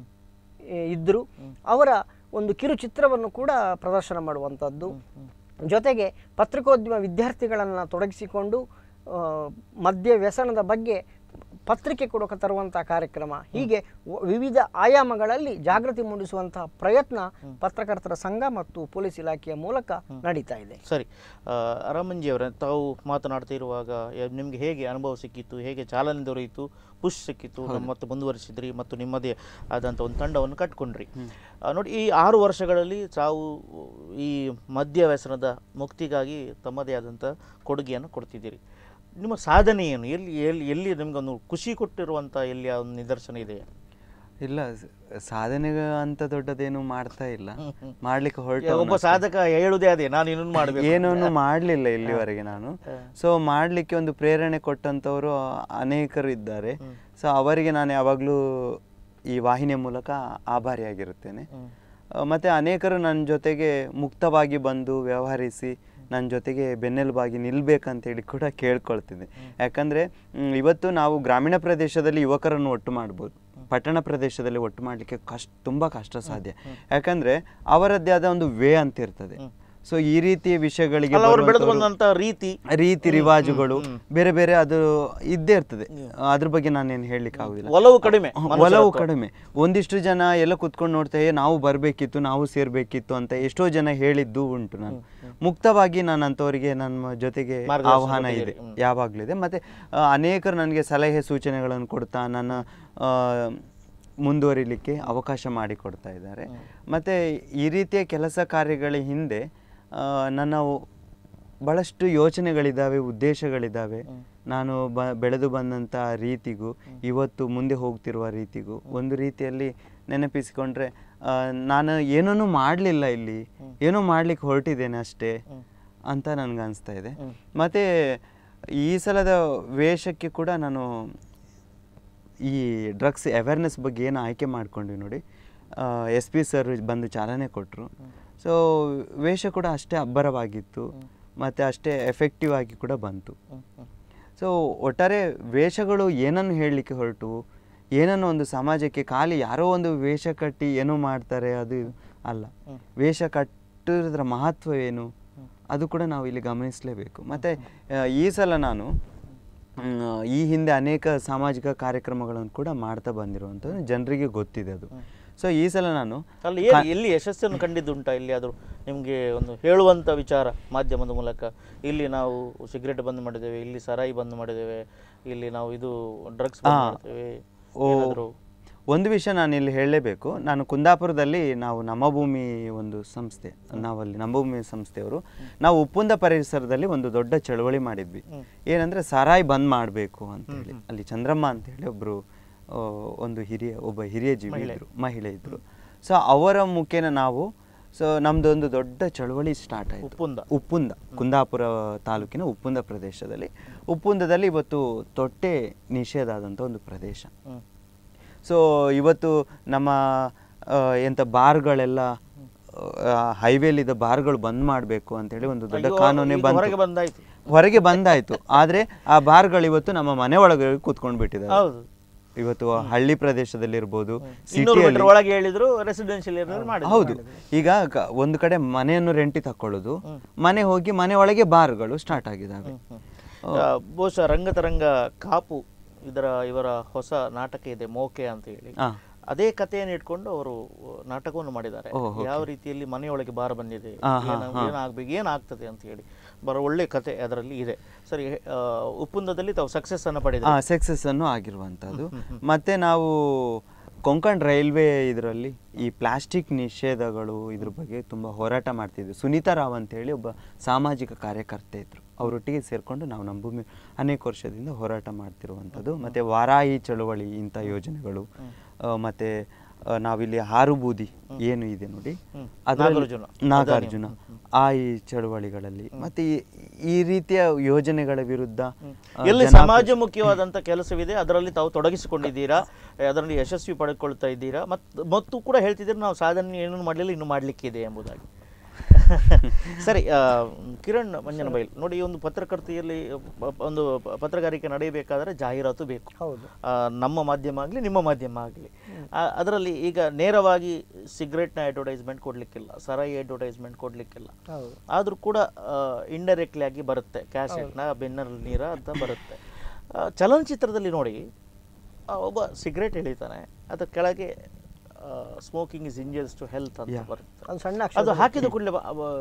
ಎ, ಇದ್ರು ಅವರ ಒಂದು ಕಿರುಚಿತ್ರವನ್ನು ಕೂಡ ಪ್ರದರ್ಶನ ಮಾಡುವಂಥದ್ದು ಜೊತೆಗೆ ಪತ್ರಿಕೋದ್ಯಮ ವಿದ್ಯಾರ್ಥಿಗಳನ್ನು ತೊಡಗಿಸಿಕೊಂಡು ಆ, ಮದ್ಯ ವ್ಯಸನದ ಬಗ್ಗೆ ಪತ್ರಿಕೆ ಕೊಡೋಕೆ ತರುವಂಥ ಕಾರ್ಯಕ್ರಮ ಹೀಗೆ ವ- ವಿವಿಧ ಆಯಾಮಗಳಲ್ಲಿ ಜಾಗೃತಿ ಮೂಡಿಸುವಂತಹ ಪ್ರಯತ್ನ ಪತ್ರಕರ್ತರ ಸಂಘ ಮತ್ತು ಪೊಲೀಸ್ ಇಲಾಖೆಯ ಮೂಲಕ ನಡೀತಾ ಇದೆ ಸರಿ ಆ, ರಾಮಂಜಿ ಅವರೇ ತಾವು ಮಾತನಾಡ್ತಾ ಇರುವಾಗ ಯ- ನಿಮ್ಗೆ ಹೇಗೆ ಅನುಭವ ಸಿಕ್ಕಿತ್ತು ಹೇಗೆ ಚಾಲನೆ ದೊರೆಯಿತು ಪುಷ್ ಸಿಕ್ಕಿತ್ತು ಮತ್ತು ಮುಂದುವರಿಸಿದ್ರಿ ಮತ್ತು ನಿಮ್ಮದೇ ಆದಂಥ ಒಂದು ತಂಡವನ್ನು ಕಟ್ಕೊಂಡ್ರಿ ಆ, ನೋಡಿ ಈ ಆರು ವರ್ಷಗಳಲ್ಲಿ ತಾವು ಈ ಮದ್ಯ ವ್ಯಸನದ ಮುಕ್ತಿಗಾಗಿ ತಮ್ಮದೇ ಆದಂಥ ಕೊಡುಗೆಯನ್ನು ಕೊಡ್ತಿದ್ದೀರಿ ನಿಮ್ಮ ಸಾಧನೆ ಏನು ಎಲ್ಲಿ ಎಲ್ಲಿ ಎಲ್ಲಿ ನಿಮ್ಗೊಂದು ಖುಷಿ ಕೊಟ್ಟಿರುವಂಥ ಎಲ್ಲಿ ಆ ಒಂದು ನಿದರ್ಶನ ಇದೆಯಾ ಇಲ್ಲ ಸ- ಸಾಧನೆ ಅಂತ ದೊಡ್ಡದೇನು ಮಾಡ್ತಾ ಇಲ್ಲ ಮಾಡ್ಲಿಕ್ಕೆ ಒಬ್ಬ ಹೊರಟು ಸಾಧಕ ಹೇಳುದೇ ಅದೇ ನಾನು ಇನ್ನೊಂದು ಮಾಡಬೇಕು ಏನನ್ನು ಮಾಡಲಿಲ್ಲ ಇಲ್ಲಿವರೆಗೆ ನಾನು ಸೊ ಮಾಡಲಿಕ್ಕೆ ಒಂದು ಪ್ರೇರಣೆ ಕೊಟ್ಟಂಥವರು ಅನೇಕರು ಇದ್ದಾರೆ ಸೊ ಅವರಿಗೆ ನಾನು ಯಾವಾಗಲೂ ಈ ವಾಹಿನಿಯ ಮೂಲಕ ಆಭಾರಿಯಾಗಿರುತ್ತೇನೆ ಆ, ಮತ್ತೆ ಅನೇಕರು ನನ್ನ ಜೊತೆಗೆ ಮುಕ್ತವಾಗಿ ಬಂದು ವ್ಯವಹರಿಸಿ ನನ್ನ ಜೊತೆಗೆ ಬೆನ್ನೆಲುಬಾಗಿ ನಿಲ್ಬೇಕಂತೇಳಿ ಕೂಡ ಕೇಳ್ಕೊಳ್ತಿದ್ದೆ ಯಾಕಂದರೆ ಇವತ್ತು ನಾವು ಗ್ರಾಮೀಣ ಪ್ರದೇಶದಲ್ಲಿ ಯುವಕರನ್ನು ಒಟ್ಟು ಮಾಡ್ಬೋದು ಪಟ್ಟಣ ಪ್ರದೇಶದಲ್ಲಿ ಒಟ್ಟು ಮಾಡಲಿಕ್ಕೆ ಕಷ್ಟ ತುಂಬ ಕಷ್ಟ ಸಾಧ್ಯ ಯಾಕಂದರೆ ಅವರದ್ದೇ ಆದ ಒಂದು ವೇ ಅಂತ ಇರ್ತದೆ ಸೊ ಈ ರೀತಿಯ ವಿಷಯಗಳಿಗೆ ಅಲ್ಲ ಅವ್ರು ಬೆಳೆದು ಬರುವಂಥವ್ರು- ಬಂದಂತ ರೀತಿ ರೀತಿ ರಿವಾಜುಗಳು ಬೇರೆ ಬೇರೆ ಅದು ಇದ್ದೇ ಇರ್ತದೆ ಅದ್ರ ಬಗ್ಗೆ ನಾನೇನು ಹೇಳಲಿಕ್ಕೆ ಆಗುದಿಲ್ಲ ಒಲವು ಕಡಿಮೆ ಹ, ಒಲವು ಕಡಿಮೆ ಒಂದಿಷ್ಟು ಜನ ಎಲ್ಲ ಕುತ್ಕೊಂಡು ನೋಡ್ತಾ "ಏ, ನಾವು ಬರಬೇಕಿತ್ತು ನಾವು ಸೇರ್ಬೇಕಿತ್ತು ಅಂತ ಎಷ್ಟೋ ಜನ ಹೇಳಿದ್ದು ಉಂಟು ನಾನು ಮುಕ್ತವಾಗಿ ನಾನು ಅಂಥವರಿಗೆ ನನ್ನ ಜೊತೆಗೆ ಮಾರ್ಗದರ್ಶನ ಆಹ್ವಾನ ಇದೆ ಯಾವಾಗಲೂ ಇದೆ ಮತ್ತೆ ಆ, ಅನೇಕರು ನನಗೆ ಸಲಹೆ ಸೂಚನೆಗಳನ್ನು ಕೊಡ್ತಾ ನನ್ನ ಆ, ಮುಂದುವರಿಲಿಕ್ಕೆ ಅವಕಾಶ ಮಾಡಿಕೊಡ್ತಾ ಇದ್ದಾರೆ ಮತ್ತು ಈ ರೀತಿಯ ಕೆಲಸ ಕಾರ್ಯಗಳ ಹಿಂದೆ ಆ, ನನ್ನ ಭಾಳಷ್ಟು ಯೋಚನೆಗಳಿದ್ದಾವೆ ಉದ್ದೇಶಗಳಿದ್ದಾವೆ ನಾನು ಬ ಬೆಳೆದು ಬಂದಂಥ ರೀತಿಗೂ ಇವತ್ತು ಮುಂದೆ ಹೋಗ್ತಿರುವ ರೀತಿಗೂ ಒಂದು ರೀತಿಯಲ್ಲಿ ನೆನಪಿಸಿಕೊಂಡ್ರೆ ಆ, ನಾನು ಏನೂ ಮಾಡಲಿಲ್ಲ ಇಲ್ಲಿ ಏನೋ ಮಾಡ್ಲಿಕ್ಕೆ ಹೊರಟಿದ್ದೇನೆ ಅಷ್ಟೇ ಅಂತ ನನಗೆ ಅನಿಸ್ತಾ ಇದೆ ಮತ್ತು ಈ ಸಲದ ವೇಷಕ್ಕೆ ಕೂಡ ನಾನು ಈ ಡ್ರಗ್ಸ್ ಅವೇರ್ನೆಸ್ ಬಗ್ಗೆ ಏನು ಆಯ್ಕೆ ಮಾಡ್ಕೊಂಡ್ವಿ ನೋಡಿ ಎಸ್ ಪಿ ಸರ್ ಬಂದು ಚಾಲನೆ ಕೊಟ್ಟರು ಸೊ ವೇಷ ಕೂಡ ಅಷ್ಟೇ ಅಬ್ಬರವಾಗಿತ್ತು ಮತ್ತು ಅಷ್ಟೇ ಎಫೆಕ್ಟಿವ್ ಆಗಿ ಕೂಡ ಬಂತು ಸೊ ಒಟ್ಟಾರೆ ವೇಷಗಳು ಏನನ್ನು ಹೇಳಲಿಕ್ಕೆ ಹೊರಟು ಏನನ್ನು ಒಂದು ಸಮಾಜಕ್ಕೆ ಖಾಲಿ ಯಾರೋ ಒಂದು ವೇಷ ಕಟ್ಟಿ ಏನೋ ಮಾಡ್ತಾರೆ ಅದು ಇದು ಅಲ್ಲ ವೇಷ ಕಟ್ಟೋದ್ರ ಮಹತ್ವ ಏನು ಅದು ಕೂಡ ನಾವು ಇಲ್ಲಿ ಗಮನಿಸಲೇಬೇಕು ಮತ್ತು ಈ ಸಲ ನಾನು ಮ್, ಈ ಹಿಂದೆ ಅನೇಕ ಸಾಮಾಜಿಕ ಕಾರ್ಯಕ್ರಮಗಳನ್ನು ಕೂಡ ಮಾಡ್ತಾ ಬಂದಿರುವಂಥದ್ದು ಜನರಿಗೆ ಗೊತ್ತಿದೆ ಅದು ಸೊ ಈ ಸಲ ನಾನು ಅಲ್ಲಿ ಏನು ಎಲ್ಲಿ ಯಶಸ್ಸನ್ನು ಕಂಡಿದ್ದುಂಟಾ ಇಲ್ಲಿ ಆದರೂ ನಿಮಗೆ ಒಂದು ಹೇಳುವಂಥ ವಿಚಾರ ಮಾಧ್ಯಮದ ಮೂಲಕ ಇಲ್ಲಿ ನಾವು ಸಿಗರೇಟ್ ಬಂದ್ ಮಾಡಿದ್ದೇವೆ ಇಲ್ಲಿ ಸರಾಯಿ ಬಂದ್ ಮಾಡಿದ್ದೇವೆ ಇಲ್ಲಿ ನಾವು ಇದು ಡ್ರಗ್ಸ್ ಬಂದ್ ಮಾಡ್ತೇವೆ ಓ ಏನಾದ್ರು ಒಂದು ವಿಷಯ ನಾನು ಇಲ್ಲಿ ಹೇಳಲೇಬೇಕು ನಾನು ಕುಂದಾಪುರದಲ್ಲಿ ನಾವು ನಮ್ಮ ಭೂಮಿ ಒಂದು ಸಂಸ್ಥೆ ನಾವಲ್ಲಿ ನಮ್ಮ ಭೂಮಿ ಸಂಸ್ಥೆಯವರು ನಾವು ಉಪ್ಪುಂದ ಪರಿಸರದಲ್ಲಿ ಒಂದು ದೊಡ್ಡ ಚಳವಳಿ ಮಾಡಿದ್ವಿ ಏನಂದ್ರೆ ಸಾರಾಯಿ ಬಂದ್ ಮಾಡಬೇಕು ಅಂತ ಹೇಳಿ ಅಲ್ಲಿ ಚಂದ್ರಮ್ಮ ಅಂತ ಹೇಳಿ ಒಬ್ರು ಆ, ಒಂದು ಹಿರಿಯ ಒಬ್ಬ ಹಿರಿಯ ಜೀವಿ ಇದ್ರು ಮಹಿಳೆ ಇದ್ರು ಸೊ ಅವರ ಮುಖೇನ ನಾವು ಸೊ ನಮ್ದು ಒಂದು ದೊಡ್ಡ ಚಳವಳಿ ಸ್ಟಾರ್ಟ್ ಆಯಿತು ಉಪ್ಪುಂದ ಉಪ್ಪುಂದ ಕುಂದಾಪುರ ತಾಲೂಕಿನ ಉಪ್ಪುಂದ ಪ್ರದೇಶದಲ್ಲಿ ಉಪ್ಪುಂದದಲ್ಲಿ ಇವತ್ತು ತೊಟ್ಟೆ ನಿಷೇಧ ಆದಂಥ ಒಂದು ಪ್ರದೇಶ ಹ್ಮ್. ಸೊ ಇವತ್ತು ನಮ್ಮ ಆ, ಎಂಥ ಬಾರ್ಗಳೆಲ್ಲ ಹೈವೇಲಿದ್ದ ಬಾರ್ಗಳು ಬಂದ್ ಮಾಡಬೇಕು ಅಂತೇಳಿ ಒಂದು ದೊಡ್ಡ ಅಯ್ಯೋ, ಕಾನೂನೇ ಈಗ ಬಂತು ಹೊರಗೆ ಬಂದಾಯ್ತು ಹೊರಗೆ ಬಂದಾಯ್ತು ಆದ್ರೆ ಆ ಬಾರ್ಗಳು ಇವತ್ತು ನಮ್ಮ ಮನೆ ಒಳಗೆ ಕೂತ್ಕೊಂಡು ಬಿಟ್ಟಿದ್ದಾರೆ ಹೌದು ಇವತ್ತು ಹಳ್ಳಿ ಪ್ರದೇಶದಲ್ಲಿರ್ಬೋದು ಇನ್ನೂರು ಸಿಟಿಯಲ್ಲಿ ಮೀಟರ್ ಒಳಗೆ ಹೇಳಿದ್ರು ರೆಸಿಡೆನ್ಷಿಯಲ್ ಏರಿಯಾದಲ್ಲಿ ಮಾಡಿದ್ರು ಹೌದು ಈಗ ಕ- ಒಂದು ಕಡೆ ಮನೆಯನ್ನು ರೆಂಟಿ ತಕೊಳ್ಳೋದು ಮನೆ ಹೋಗಿ ಮನೆ ಒಳಗೆ ಬಾರ್ಗಳು ಸ್ಟಾರ್ಟ್ ಆಗಿದ್ದಾವೆ ಆ, ಬಹುಶಃ ರಂಗತರಂಗ ಕಾಪು ಇದರ ಇವರ ಹೊಸ ನಾಟಕ ಇದೆ ಮೋಕೆ ಅಂತ ಹೇಳಿ ಆ. ಅದೇ ಕಥೆಯನ್ನು ಇಟ್ಕೊಂಡು ಅವರು ನಾಟಕವನ್ನು ಮಾಡಿದ್ದಾರೆ ಯಾವ ರೀತಿಯಲ್ಲಿ ಮನೆಯೊಳಗೆ ಬಾರ ಬಂದಿದೆ ಏನ- ಏನಾಗ್ಬೇಕು ಏನಾಗ್ತದೆ ಅಂತ ಹೇಳಿ ಬರೋ ಒಳ್ಳೆ ಕತೆ ಅದರಲ್ಲಿ ಇದೆ ಸರಿ ಆ, ಉಪ್ಪುಂದದಲ್ಲಿ ತಾವು ಸಕ್ಸಸ್ ಅನ್ನು ಪಡೆದ ಆ ಸಕ್ಸಸ್ ಅನ್ನು ಆಗಿರುವಂಥದ್ದು ಮತ್ತೆ ನಾವು ಕೊಂಕಣ್ ರೈಲ್ವೆ ಇದರಲ್ಲಿ ಈ ಪ್ಲಾಸ್ಟಿಕ್ ನಿಷೇಧಗಳು ಇದ್ರ ಬಗ್ಗೆ ತುಂಬ ಹೋರಾಟ ಮಾಡ್ತಿದ್ವಿ ಸುನೀತಾ ರಾವ್ ಅಂತ ಹೇಳಿ ಒಬ್ಬ ಸಾಮಾಜಿಕ ಕಾರ್ಯಕರ್ತೆ ಇದ್ರು ಅವರೊಟ್ಟಿಗೆ ಸೇರಿಕೊಂಡು ನಾವು ನಮ್ಮ ಭೂಮಿ ಅನೇಕ ವರ್ಷದಿಂದ ಹೋರಾಟ ಮಾಡ್ತಿರುವಂಥದ್ದು ಮತ್ತು ವಾರಾಹಿ ಚಳವಳಿ ಇಂಥ ಯೋಜನೆಗಳು ಆ, ಮತ್ತೆ ಆ, ನಾವಿಲ್ಲಿ ಹಾರುಬೂದಿ ಏನು ಇದೆ ನೋಡಿ ಅದರಲ್ಲಿ ನಾಗಾರ್ಜುನ. ನಾಗಾರ್ಜುನ ಆ ಈ ಚಳವಳಿಗಳಲ್ಲಿ ಮತ್ತೆ ಈ- ಈ ರೀತಿಯ ಯೋಜನೆಗಳ ವಿರುದ್ಧ ಆ, ಎಲ್ಲಿ ಜನ- ಸಮಾಜಮುಖಿಯಾದಂಥ ಕೆಲಸವಿದೆ ಅದರಲ್ಲಿ ತಾವು ತೊಡಗಿಸಿಕೊಂಡಿದ್ದೀರಾ ಅದರಲ್ಲಿ ಯಶಸ್ವಿ ಪಡೆದುಕೊಳ್ತಾ ಇದ್ದೀರಾ ಮತ್ತು ಮತ್ತು ಕೂಡ ಹೇಳ್ತಿದ್ದೀರಾ ನಾವು ಸಾಧನೆ ಏನೂ ಮಾಡಲಿಲ್ಲ ಇನ್ನು ಮಾಡಲಿಕ್ಕಿದೆ ಎಂಬುದಾಗಿ ಸರಿ ಆ, ಕಿರಣ್ ಮಂಜನಬೈಲ್ ನೋಡಿ ಈ ಒಂದು ಪತ್ರಕರ್ತೆಯಲ್ಲಿ ಪ- ಒಂದು ಪ- ಪತ್ರಕಾರಿಕೆ ನಡೆಯಬೇಕಾದರೆ ಜಾಹೀರಾತು ಬೇಕು ಹೌದು ಆ, ನಮ್ಮ ಮಾಧ್ಯಮ ಆಗಲಿ ನಿಮ್ಮ ಮಾಧ್ಯಮ ಆಗಲಿ ಅದರಲ್ಲಿ ಈಗ ನೇರವಾಗಿ ಸಿಗರೆಟ್ನ ಅಡ್ವರ್ಟೈಸ್ಮೆಂಟ್ ಕೊಡಲಿಕ್ಕಿಲ್ಲ ಸರಾಯಿ ಅಡ್ವರ್ಟೈಸ್ಮೆಂಟ್ ಕೊಡಲಿಕ್ಕಿಲ್ಲ ಹೌದು ಆದರೂ ಕೂಡ ಇಂಡೈರೆಕ್ಟ್ಲಿ ಆಗಿ ಬರುತ್ತೆ ಕ್ಯಾಸೆಟ್ನ ಬೆನ್ನಲ್ಲಿ ನೀರ ಅಂತ ಬರುತ್ತೆ ಆ, ಚಲನಚಿತ್ರದಲ್ಲಿ ನೋಡಿ ಆ, ಒಬ್ಬ ಸಿಗರೇಟ್ ಎಳಿತಾನೆ ಅದ್ರ ಕೆಳಗೆ smoking is injurious to health ಅಂತ ಬರುತ್ತೆ ಅದು ಸಣ್ಣ ಅದು ಅಕ್ಷರ ಹಾಕಿದ ಕೂಡಲೇ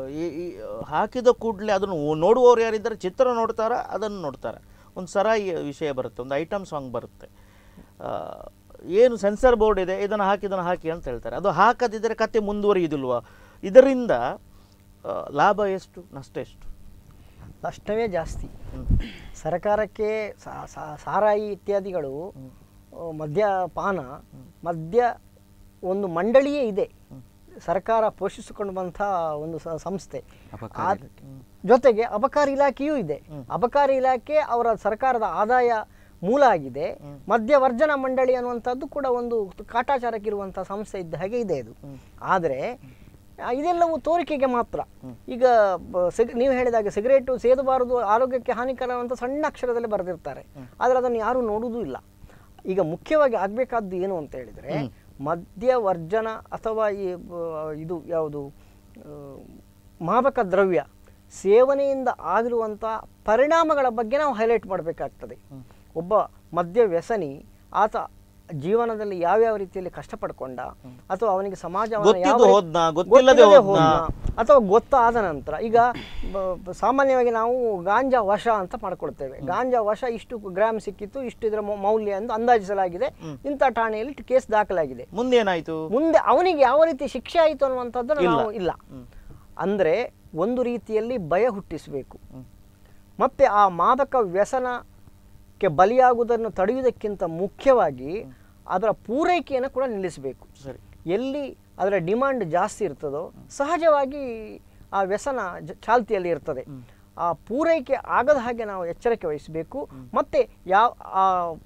ಹಾಕಿದ ಕೂಡಲೇ ಅದನ್ನು ನೋಡುವವರು ಯಾರಿದ್ದಾರೆ ಚಿತ್ರ ನೋಡ್ತಾರ ಅದನ್ನು ನೋಡ್ತಾರೆ ಒಂದು ಸರಾಯಿ ವಿಷಯ ಬರುತ್ತೆ ಒಂದು ಐಟಮ್ ಸಾಂಗ್ ಬರುತ್ತೆ ಆ, ಏನು ಸೆನ್ಸರ್ ಬೋರ್ಡ್ ಇದೆ ಇದನ್ನು ಹಾಕಿ ಇದನ್ನು ಹಾಕಿ ಅಂತ ಹೇಳ್ತಾರೆ ಅದು ಹಾಕದಿದ್ದರೆ ಕತೆ ಮುಂದುವರಿಯುವುದಿಲ್ವಾ ಇದರಿಂದ ಆ, ಲಾಭ ಎಷ್ಟು ನಷ್ಟ ಎಷ್ಟು ನಷ್ಟವೇ ಜಾಸ್ತಿ ಹ್ಮ್. ಸರ್ಕಾರಕ್ಕೆ ಸಾ- ಸಾ- ಸಾರಾಯಿ ಇತ್ಯಾದಿಗಳು ಆ, ಮದ್ಯಪಾನ ಮದ್ಯ ಒಂದು ಮಂಡಳಿಯೇ ಇದೆ ಸರ್ಕಾರ ಪೋಷಿಸಿಕೊಂಡು ಬಂಥ ಒಂದು ಸ- ಸಂಸ್ಥೆ ಅಬಕಾರಿ ಆ- ಜೊತೆಗೆ ಅಬಕಾರಿ ಇಲಾಖೆಯೂ ಇದೆ ಅಬಕಾರಿ ಇಲಾಖೆ ಅವರ ಸರ್ಕಾರದ ಆದಾಯ ಮೂಲ ಆಗಿದೆ ಮದ್ಯವರ್ಜನ ಮಂಡಳಿ ಅನ್ನುವಂಥದ್ದು ಕೂಡ ಒಂದು ಕಾಟಾಚಾರಕ್ಕಿರುವಂಥ ಸಂಸ್ಥೆ ಇದ್ದ ಹಾಗೆ ಇದೆ ಇದು ಆದರೆ ಆ, ಇದೆಲ್ಲವೂ ತೋರಿಕೆಗೆ ಮಾತ್ರ ಈಗ ಬ- ಸಿಗ್ ನೀವು ಹೇಳಿದಾಗೆ ಸಿಗರೇಟು ಸೇದಬಾರದು ಆರೋಗ್ಯಕ್ಕೆ ಹಾನಿಕರ ಅಂತ ಸಣ್ಣ ಅಕ್ಷರದಲ್ಲಿ ಬರೆದಿರ್ತಾರೆ ಆದರೆ ಅದನ್ನು ಯಾರೂ ನೋಡುವುದೂ ಇಲ್ಲ ಈಗ ಮುಖ್ಯವಾಗಿ ಆಗಬೇಕಾದ್ದು ಏನು ಅಂತ ಹೇಳಿದರೆ ಮದ್ಯವರ್ಜನ ಅಥವಾ ಈ ಬ- ಇದು ಯಾವುದು ಆ, ಮಾದಕ ದ್ರವ್ಯ ಸೇವನೆಯಿಂದ ಆಗಿರುವಂಥ ಪರಿಣಾಮಗಳ ಬಗ್ಗೆ ನಾವು ಹೈಲೈಟ್ ಮಾಡಬೇಕಾಗ್ತದೆ ಒಬ್ಬ ಮದ್ಯ ವ್ಯಸನಿ ಆತ ಜೀವನದಲ್ಲಿ ಯಾವ್ಯಾವ ರೀತಿಯಲ್ಲಿ ಕಷ್ಟಪಡ್ಕೊಂಡ ಅಥವಾ ಅವನಿಗೆ ಸಮಾಜ ಅವನ ಗೊತ್ತಿದ್ದು ಯಾವ ರೀತಿ- ಹೋದ್ನಾ? ಗೊತ್ತಿಲ್ಲದೆ ಗೊತ್ತಿಲ್ಲದೆ ಹೋದ್ನಾ? ಹೋದ್ನಾ? ಅಥವಾ ಗೊತ್ತಾದ ನಂತರ ಈಗ ಬ- ಬ- ಸಾಮಾನ್ಯವಾಗಿ ನಾವು ಗಾಂಜಾ ವಶ ಅಂತ ಮಾಡ್ಕೊಳ್ತೇವೆ ಗಾಂಜಾ ವಶ ಇಷ್ಟು ಗ್ರಾಮ್ ಸಿಕ್ಕಿತ್ತು ಇಷ್ಟು ಇದರ ಮೌ- ಮೌಲ್ಯ ಎಂದು ಅಂದಾಜಿಸಲಾಗಿದೆ ಇಂಥ ಠಾಣೆಯಲ್ಲಿ ಕೇಸ್ ದಾಖಲಾಗಿದೆ ಮುಂದೇನಾಯ್ತು ಮುಂದೆ ಅವನಿಗೆ ಯಾವ ರೀತಿ ಶಿಕ್ಷೆ ಆಯಿತು ಅನ್ನುವಂಥದ್ದು ಇಲ್ಲ. ನಾವು ಇಲ್ಲ ಅಂದರೆ ಒಂದು ರೀತಿಯಲ್ಲಿ ಭಯ ಹುಟ್ಟಿಸಬೇಕು ಮತ್ತೆ ಆ ಮಾದಕ ವ್ಯಸನಕ್ಕೆ ಬಲಿಯಾಗುವುದನ್ನು ತಡೆಯುವುದಕ್ಕಿಂತ ಮುಖ್ಯವಾಗಿ ಅದರ ಪೂರೈಕೆಯನ್ನು ಕೂಡ ನಿಲ್ಲಿಸಬೇಕು ಸರಿ ಎಲ್ಲಿ ಅದರ ಡಿಮಾಂಡ್ ಜಾಸ್ತಿ ಇರ್ತದೋ ಸಹಜವಾಗಿ ಆ ವ್ಯಸನ ಜ- ಚಾಲ್ತಿಯಲ್ಲಿ ಇರ್ತದೆ ಆ ಪೂರೈಕೆ ಆಗದ ಹಾಗೆ ನಾವು ಎಚ್ಚರಿಕೆ ವಹಿಸಬೇಕು ಮತ್ತು ಯಾವ ಆ